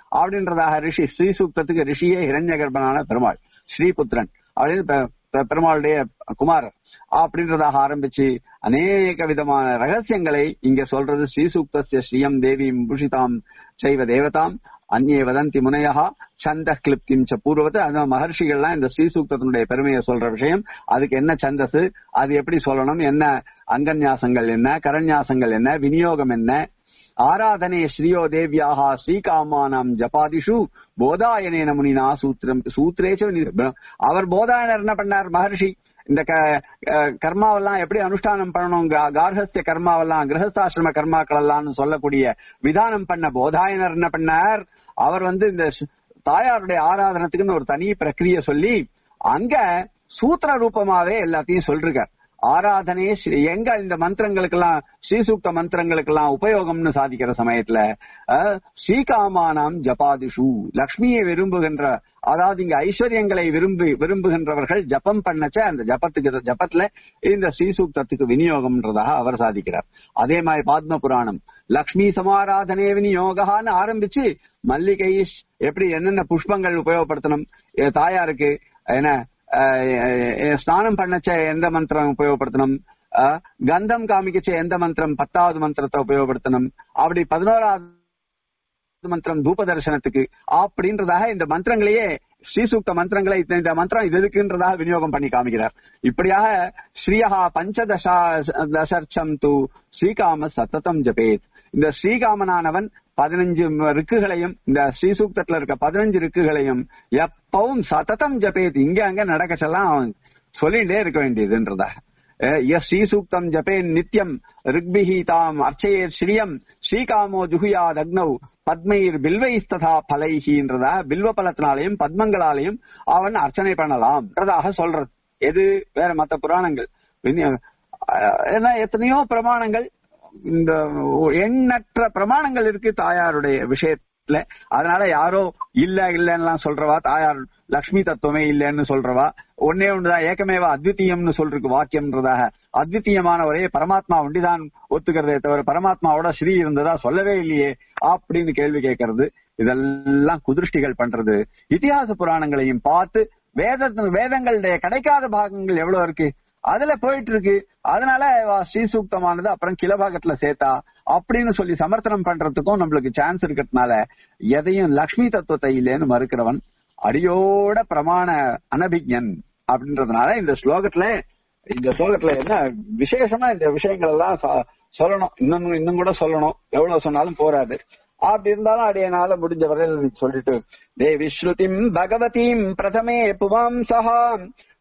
அப்படின்றதாக ரிஷி ஸ்ரீ சூக்தத்துக்கு ரிஷியே இரண்யகர்பனான பெருமாள் ஸ்ரீபுத்திரன் அப்படின்னு பெ- பெ- பெருமாளுடைய குமாரர் அப்படின்றதாக ஆரம்பிச்சு அநேக விதமான ரகசியங்களை இங்க சொல்றது ஸ்ரீசூக்தஸ்ய ஸ்ரீயம் தேவியும் பூஷிதாம் செய்வ தேவதாம் அந்நிய வதந்தி முனையா சந்த கிளிப்திம் ச பூர்வத்தை அந்த மகர்ஷிகள்லாம் இந்த ஸ்ரீசூக்தத்தினுடைய பெருமையை சொல்ற விஷயம் அதுக்கு என்ன சந்தஸ் அது எப்படி சொல்லணும் என்ன அங்கன்யாசங்கள் என்ன கரண்யாசங்கள் என்ன விநியோகம் என்ன ஆராதனே ஸ்ரீயோ தேவியாக ஸ்ரீகாமானாம் ஜபாதிஷு போதாயனேன முனினா சூத்திரம் சூத்திரேச்ச வினி- அவர் போதாயனர் என்ன பண்ணார் மகர்ஷி இந்த க- அஹ் கர்மாவெல்லாம் எப்படி அனுஷ்டானம் பண்ணணும் கா- கார்ஹஸ்திய கர்மாவெல்லாம் கிரகஸ்தாசிரம கர்மாக்கள் எல்லாம் சொல்லக்கூடிய விதானம் பண்ண போதாயனர் என்ன பண்ணார் அவர் வந்து இந்த சு- தாயாருடைய ஆராதனத்துக்குன்னு ஒரு தனி பிரக்கிரிய சொல்லி அங்க சூத்திர ரூபமாவே எல்லாத்தையும் சொல்றார் ஆராதனே ஸ்ரீ- எங்க இந்த மந்திரங்களுக்கெல்லாம் ஸ்ரீசூக்த மந்திரங்களுக்கெல்லாம் உபயோகம்னு சாதிக்கிற சமயத்துல அஹ், ஸ்ரீகாமானாம் ஜபாதிஷு லக்ஷ்மியை விரும்புகின்ற அதாவது இங்க ஐஸ்வர்யங்களை விரும்பி விரும்புகின்றவர்கள் ஜபம் பண்ணச்ச அந்த ஜபத்துக்கு ஜபத்துல இந்த ஸ்ரீசூக்தத்துக்கு விநியோகம்ன்றதாக அவர் சாதிக்கிறார் அதே மாதிரி பாத்ம புராணம் லக்ஷ்மி சமாராதனே விநியோகான்னு ஆரம்பிச்சு மல்லிகை எப்படி என்னென்ன புஷ்பங்கள் உபயோகப்படுத்தணும் எ, தாயாருக்கு என்ன அஹ், எ, ஸ்நானம் பண்ணச்ச எந்த மந்திரம் உபயோகப்படுத்தணும் அஹ், கந்தம் காமிக்கச்ச எந்த மந்திரம் பத்தாவது மந்திரத்தை உபயோகப்படுத்தணும் அப்படி பதினோராவது மந்திரம் தூப தரிசனத்துக்கு அப்படின்றதாக இந்த மந்திரங்களையே ஸ்ரீசூக்த மந்திரங்களை இந்த- இந்த மந்திரம் இது இருக்குன்றதாக விநியோகம் பண்ணி காமிக்கிறார் இப்படியாக ஸ்ரீயா பஞ்சதசா தசர்ச்சம் து ஸ்ரீகாம சத்ததம் ஜபேத் இந்த ஸ்ரீகாமனானவன் பதினஞ்சு ரிக்குகளையும் இந்த ஸ்ரீசூக்தத்துல இருக்க பதினஞ்சு ரிக்குகளையும் எப்பவும் சததம் ஜபேத் இங்க அங்க நடக்கச்செல்லாம் அவன் சொல்லிட்டே இருக்க வேண்டியதுன்றதாக எஸ் ஸ்ரீசூக்தம் ஜபேன் நித்யம் ரிக்பிஹி தாம் அர்ச்சையர் ஸ்ரீயம் ஸ்ரீகாமோ ஜுகுயாத் அக்னௌ பத்மைர் பில்வைஸ்ததா பலைஹின்றதா பில்வ பலத்தினாலையும் பத்மங்களாலையும் அவன் அர்ச்சனை பண்ணலாம்ன்றதாக சொல்றது எது வேற மத்த புராணங்கள் விநிய- அஹ் ஏன்னா எத்தனையோ பிரமாணங்கள் இந்த எண்ணற்ற பிரமாணங்கள் இருக்கு தாயாருடைய விஷயத்துல அதனால யாரோ இல்ல இல்லன்னுலாம் சொல்றவா தாயார் லக்ஷ்மி தத்துவமே இல்லைன்னு சொல்றவா ஒன்னே ஒண்ணுதான் ஏக்கமேவா அத்விதீயம்னு சொல்றதுக்கு வாக்கியம்ன்றதாக அத்விதீயமான ஒரே பரமாத்மா ஒண்டிதான் ஒத்துக்கிறதே தவிர பரமாத்மாவோட ஸ்ரீ இருந்ததா சொல்லவே இல்லையே அப்படின்னு கேள்வி கேட்கறது இதெல்லாம் குதிருஷ்டிகள் பண்றது இதிகாச புராணங்களையும் பார்த்து வேத வேதங்களுடைய கிடைக்காத பாகங்கள் எவ்வளவு இருக்கு அதுல போயிட்டு இருக்கு அதனால இவ ஸ்ரீசூக்தமானது அப்புறம் கிளபாகத்துல சேர்த்தா அப்படின்னு சொல்லி சமர்த்தனம் பண்றதுக்கும் நம்மளுக்கு சான்ஸ் இருக்கிறதுனால எதையும் லக்ஷ்மி தத்துவத்தை இல்லைன்னு மறுக்கிறவன் அடியோட பிரமாண அனபிக்ஞன் அப்படின்றதுனால இந்த ஸ்லோகத்துல இந்த ஸ்லோகத்துல என்ன விசேஷமா இந்த விஷயங்கள் எல்லாம் ச- சொல்லணும் இன்னும் இன்னும் கூட சொல்லணும் எவ்வளவு சொன்னாலும் போராது அப்படி இருந்தாலும் அடையனால முடிஞ்ச வரையில் சொல்லிட்டு தேவி ஸ்ருதிம் பகவதீம் பிரதமே புவாம் சஹாம்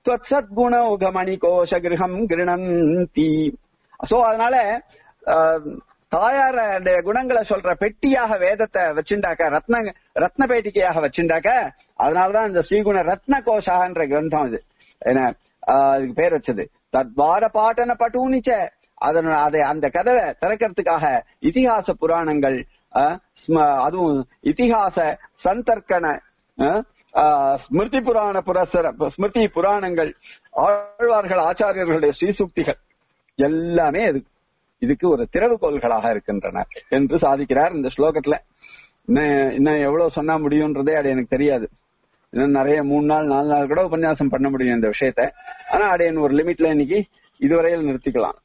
சத்குணௌகமணி கோஷ கிரகம் கிருணந்தி சோ அதனால ஆஹ், தாயாருடைய குணங்களை சொல்ற பெட்டியாக வேதத்தை வச்சுண்டாக்க ரத்ன ரத்ன பேட்டிக்கையாக வச்சுண்டாக்க அதனாலதான் இந்த ஸ்ரீகுண ரத்ன கோஷான்ற கிரந்தம் இது என்ன ஆஹ், அதுக்கு பேர் வச்சது தத்வார பாட்டன பட்டூனிச்ச அதன அதை அந்த கதவை திறக்கிறதுக்காக இதிகாச புராணங்கள் ஆஹ், ஸ்ம- அதுவும் இதிகாச சந்தர்க்கண ஆஹ், ஆஹ், ஸ்மிருதி புராண புரசர ஸ்மிருதி புராணங்கள் ஆழ்வார்கள் ஆச்சாரியர்களுடைய ஸ்ரீசுக்திகள் எல்லாமே இது இதுக்கு ஒரு திறவுகோள்களாக இருக்கின்றன என்று சாதிக்கிறார் இந்த ஸ்லோகத்துல இன்னும் இன்னும் எவ்வளவு சொன்னா முடியும்ன்றதே அது எனக்கு தெரியாது இன்னும் நிறைய மூணு நாள் நாலு நாள் கூட உபன்யாசம் பண்ண முடியும் இந்த விஷயத்த ஆனா அடையன் ஒரு லிமிட்ல இன்னைக்கு இதுவரையில் நிறுத்திக்கலாம்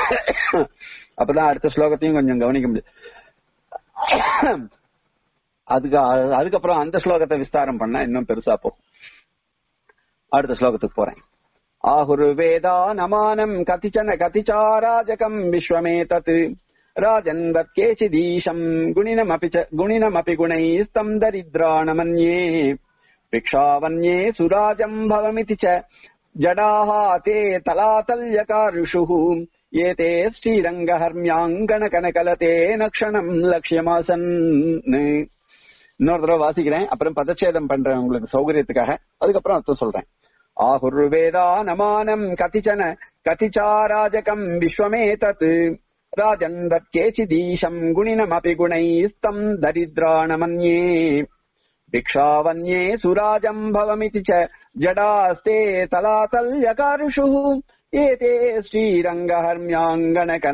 அப்பதான் அடுத்த ஸ்லோகத்தையும் கொஞ்சம் கவனிக்க முடியும் அதுக்கு அதுக்கப்புறம் அந்த ஸ்லோகத்தை விஸ்தாரம் பண்ணா இன்னும் பெருசா போகும் அடுத்த ஸ்லோகத்துக்கு போறேன் ஆகுர்வேதா நமானம் கதிச்சன கதிச்சாராஜகம் விஸ்வமேதத் ராஜன் கேச்சிதீஷம் குணினமபி ச குணினமபி குணைஸ்தம் தரித்ராணமன்யே பிக்ஷாவன்யே சுராஜம் பவமிதி ச ஜடாः ते तलातल्यकारुषुः एते ஸ்ரீரங்கஹர்மியாங்கணகனகலதேன க்ஷணம் லட்சியமாசன் இன்னொரு தடவை வாசிக்கிறேன் அப்புறம் பதச்சேதம் பண்றேன் உங்களுக்கு சௌகரியத்துக்காக அதுக்கப்புறம் அர்த்தம் சொல்றேன் ஆகுர்வேதா நமானம் கதிச்சன கதிச்சாராஜகம் விஸ்வமேதத் ராஜன் கேச்சிதீஷம் குணினமபி குணைஸ்தம் தரித்ராணமன்யே भिक्षावन्ये सुराजम् भवमिति च जडास्ते तलातल्यकारुषुः एते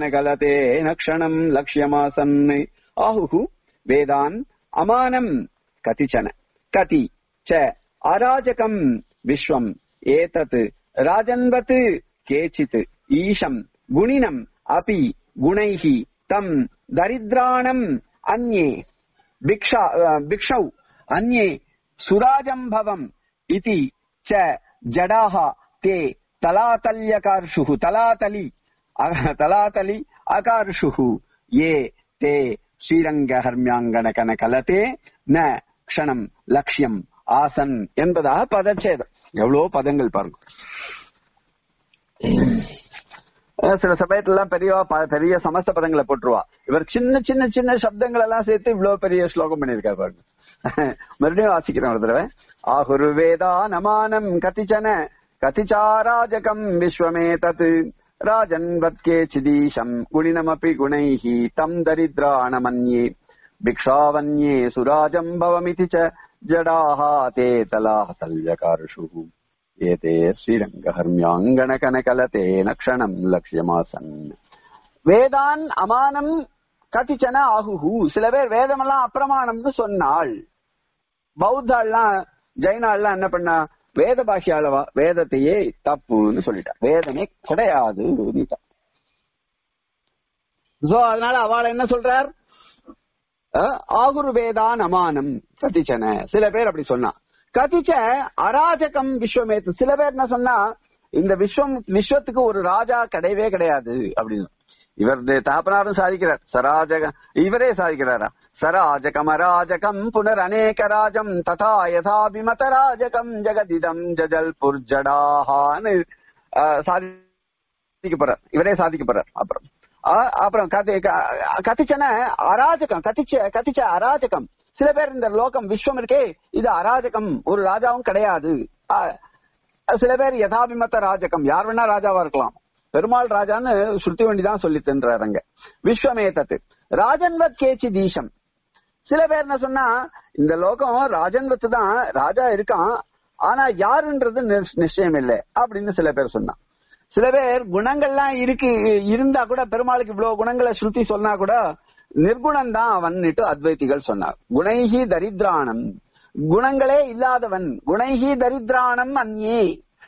श्रीरङ्गहर्म्याङ्गणकनकलतेन क्षणम् लक्ष्यमासन् आहुः वेदान् अमानम् கதிச்சன கதி ச அராஜகம் விஸ்வம் ஏதத் ராஜன்வத் கேச்சித் ஈஷம் குணினம் அபி குணைஹி தம் தரித்ராணம் அந்யே भिक्षा भिक्षौ अन्ये सुराजम्भवम् इति च जडाः ते तलातल्यकार्षुः तलातलि तलातलि अकार्षुः ये ते ஸ்ரீரங்கஹர்மியாங்கனகனகலதே ந க்ஷணம் லட்சியம் ஆசன் என்பதாக பதச்சேதம் எவ்வளவு பதங்கள் பாருங்க சில சமயத்துல எல்லாம் பெரியவா ப- பெரிய சமஸ்த பதங்களை போட்டுருவா இவர் சின்ன சின்ன சின்ன சப்தங்கள் எல்லாம் சேர்த்து இவ்வளவு பெரிய ஸ்லோகம் பண்ணியிருக்காரு பாருங்க மறுபடியும் வாசிக்கிறேன் ஒரு தடவை ஆகுரு வேதா நமானம் கதிச்சன கதிச்சாராஜகம் விஸ்வமே தத் ராஜன் வத்கே சிதீஷம் குணினமபி குணைஹி தம் தரித்ராணமன்யே भिक्षावन्ये सुराजम् भवमिति च जडाः ते तलाः तल्यकार्षुः एते श्रीरङ्गहर्म्याङ्गणकनकलतेन क्षणम् लक्ष्यमासन् வேதான் அமானம் கதிச்சன ஆகுஹு சில பேர் வேதமெல்லாம் அப்பிரமாணம்னு சொன்னாள் பௌத்தாள்லாம் ஜெயினாள்லாம் என்ன பண்ணா வேத பாஷையாளவா வேதத்தையே தப்புன்னு சொல்லிட்டா வேதமே கிடையாது சோ அதனால அவளை என்ன சொல்றார் அஹ், ஆகுரு வேதான் அமானம் கதிச்சன சில பேர் அப்படி சொன்னா கதிச்ச அராஜகம் விஸ்வமேத்து சில பேர் என்ன சொன்னா இந்த விஸ்வம் விஸ்வத்துக்கு ஒரு ராஜா கிடையவே கிடையாது அப்படின்னு இவர் தாப்பனாரும் சாதிக்கிறார் சராஜக இவரே சாதிக்கிறாரா சராஜகம் அராஜகம் புனர் அநேக ராஜம் ததா யதாபிமத ராஜகம் ஜெகதிதம் ஜஜல் புர்ஜடாஹான்னு அஹ், சாதிக்க போறார் இவரே சாதிக்க போறார் அப்புறம் ஆ- அப்புறம் கதி க- கதிச்சன அராஜகம் கதிச்ச கதிச்ச அராஜகம் சில பேர் இந்த லோகம் விஸ்வம் இருக்கே இது அராஜகம் ஒரு ராஜாவும் கிடையாது ஆ, சில பேர் யதாபிமத்த ராஜகம் யார் வேணா ராஜாவா இருக்கலாம் பெருமாள் ராஜான்னு ஸ்ருதி வண்டி தான் சொல்லி தின்றாருங்க விஸ்வமே தத்து ராஜன்வத் கேச்சி தீஷம் சில பேர் என்ன சொன்னா இந்த லோகம் ராஜன்வத்து தான் ராஜா இருக்கான் ஆனா யாருன்றது நிஸ்- நிச்சயம் இல்லை அப்படின்னு சில பேர் சொன்னா சில பேர் குணங்கள்லாம் இருக்கு இருந்தா கூட பெருமாளுக்கு இவ்வளவு குணங்களை ஸ்ருதி சொன்னா கூட நிர்குணம் தான் அவன்னுட்டு அத்வைத்திகள் சொன்னார் குணைஹி தரித்ராணம் குணங்களே இல்லாதவன் குணைஹி தரித்ராணம் அந்யே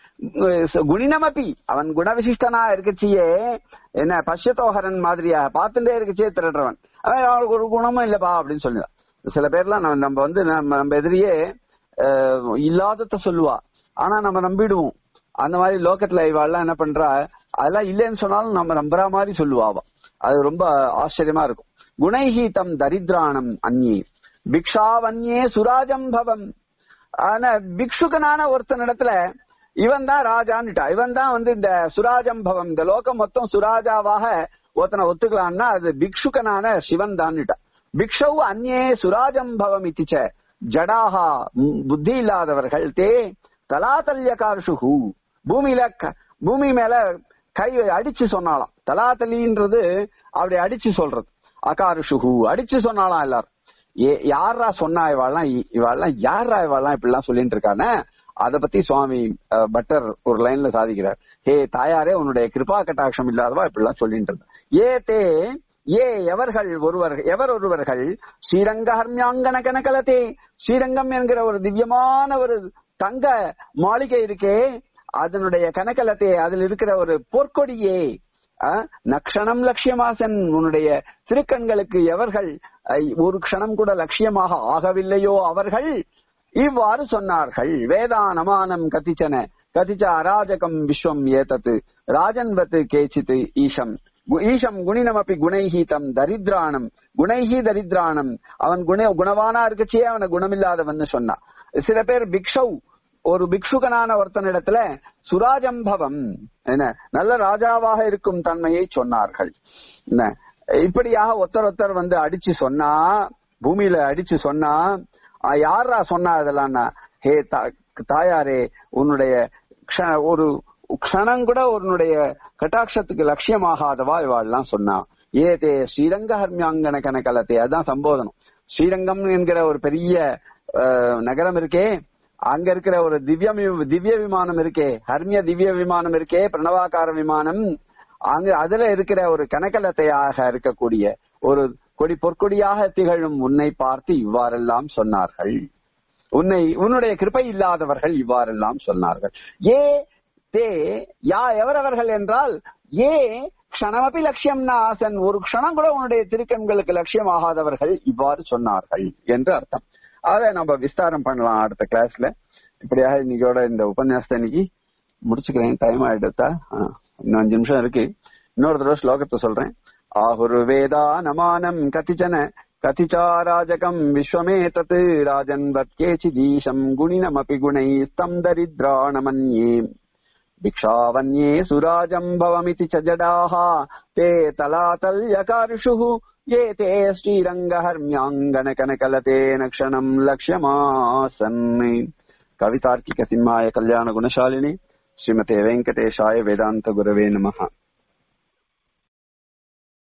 குணினமப்பி அவன் குணவிசிஷ்டனா இருக்கச்சியே என்ன பஷ்யத்தோஹரன் மாதிரியா பார்த்துட்டே இருக்கச்சே திருடுறவன் அவன் அவனுக்கு ஒரு குணமும் இல்லப்பா அப்படின்னு சொல்லுவான் சில பேர்லாம் நம்ம நம்ம வந்து நம்ம நம்ம எதிரியே அஹ், இல்லாதத சொல்லுவா ஆனா நம்ம நம்பிடுவோம் அந்த மாதிரி லோகத்துல இவாள்லாம் என்ன பண்றா அதெல்லாம் இல்லைன்னு சொன்னாலும் நம்ம நம்புற மாதிரி சொல்லுவா அவ அது ரொம்ப ஆச்சரியமா இருக்கும் குணைஹி தம் தரித்ராணம் அந்யே பிக்ஷாவன்யே சுராஜம் பவம் ஆனா பிக்ஷுகனான ஒருத்தனிடத்துல இவன் தான் ராஜான்னுட்டா இவன் தான் வந்து இந்த சுராஜம் பவம் இந்த லோகம் மொத்தம் சுராஜாவாக ஒருத்தனை ஒத்துக்கலாம்னா அது பிக்ஷுகனான சிவன் தான்னுட்டா பிக்ஷவு அந்நே சுராஜம் பவம் இத்திச்ச ஜடாஹா ம், புத்தி இல்லாதவர்கள் தே தலாதல்யகார்ஷுகு பூமியில க- பூமி மேல கை அடிச்சு சொன்னாலாம் தலாத்தலின்றது அப்படி அடிச்சு சொல்றது அகாருஷுகு அடிச்சு சொன்னாலாம் எல்லாரும் ஏ யாரா சொன்னா இவாள்லாம் இ- இவாள்லாம் யாரா இவாள்லாம் இப்படிலாம் சொல்லிட்டு இருக்கானே அத பத்தி சுவாமி அஹ், பட்டர் ஒரு லைன்ல சாதிக்கிறார் ஹே தாயாரே உன்னுடைய கிருபா கட்டாட்சம் இல்லாதவா இப்படிலாம் சொல்லிட்டு இருந்தா ஏ தே ஏ எவர்கள் ஒருவர்கள் எவர் ஒருவர்கள் ஸ்ரீரங்க ஹர்மியாங்கன கனகலத்தே ஸ்ரீரங்கம் என்கிற ஒரு திவ்யமான ஒரு தங்க மாளிகை இருக்கே அதனுடைய கனகலத்தே அதில் இருக்கிற ஒரு பொற்கொடியே அஹ், நக்ஷணம் லட்சியமாசன் உன்னுடைய திருக்கண்களுக்கு எவர்கள் ஐ, ஒரு க்ஷணம் கூட லட்சியமாக ஆகவில்லையோ அவர்கள் இவ்வாறு சொன்னார்கள் வேதானமானம் கதிச்சன கதிச்ச அராஜகம் விஸ்வம் ஏதத்து ராஜன்வத் கேச்சித் ஈஷம் கு- ஈஷம் குணினமப்பி குணைஹி தம் தரித்ராணம் குணைஹி தரித்ராணம் அவன் குண குணவானா இருக்கச்சே அவன குணமில்லாதவன் சொன்னான் சில பேர் பிக்ஷவ் ஒரு பிக்ஷுகனான ஒருத்தனிடத்துல சுராஜம்பவம் என்ன நல்ல ராஜாவாக இருக்கும் தன்மையை சொன்னார்கள் என்ன இப்படியாக ஒருத்தர் ஒருத்தர் வந்து அடிச்சு சொன்னா பூமியில அடிச்சு சொன்னா ஆ, யாரா சொன்னா இதெல்லாம்னா ஹே தா- தாயாரே உன்னுடைய க்ஷ- ஒரு க்ஷணம் கூட உன்னுடைய கட்டாட்சத்துக்கு லட்சியமாகாதவா இவாள்லாம் சொன்னா ஏதே ஸ்ரீரங்க ஹர்மியாங்கன கனகலத்தே அதுதான் சம்போதனம் ஸ்ரீரங்கம் என்கிற ஒரு பெரிய அஹ், நகரம் இருக்கே அங்க இருக்கிற ஒரு திவ்ய வி- திவ்ய விமானம் இருக்கே ஹர்மிய திவ்ய விமானம் இருக்கே பிரணவாகார விமானம் அங்க அதுல இருக்கிற ஒரு கனகலத்தையாக இருக்கக்கூடிய ஒரு கொடி பொற்கொடியாக திகழும் உன்னை பார்த்து இவ்வாறெல்லாம் சொன்னார்கள் உன்னை உன்னுடைய கிருபை இல்லாதவர்கள் இவ்வாறெல்லாம் சொன்னார்கள் ஏ தே யா எவரவர்கள் என்றால் ஏ க்ஷணமபி லட்சியம் நாசன் ஒரு க்ஷணம் கூட உன்னுடைய திருக்கண்களுக்கு லட்சியமாகாதவர்கள் இவ்வாறு சொன்னார்கள் என்று அர்த்தம் அதை நம்ம விஸ்தாரம் பண்ணலாம் அடுத்த கிளாஸ்ல இப்படியாக இன்னைக்கோட இந்த உபன்யாசத்தை இன்னைக்கு முடிச்சுக்கிறேன் டைம் ஆயிடுத்தா இன்னும் அஞ்சு நிமிஷம் இருக்கு இன்னொரு தடவை ஸ்லோகத்தை சொல்றேன் ஆஹுர் வேதா நமானம் கதிச்சன கதிச்சாராஜகம் விஸ்வமே தத் ராஜன் வத்கேச்சிதீஷம் குணினமபி குணை ஸ்தம் தரித்ராணமன்யே भिक्षावन्ये सुराजम् भवमिति च जडाः ते तलातल्यकार्षुः ये ते श्रीरङ्गहर्म्याङ्गनकनकलतेन क्षणम् लक्ष्यमासन् कवितार्किकसिंहाय कल्याणगुणशालिनि श्रीमते वेङ्कटेशाय वेदान्तगुरवे नमः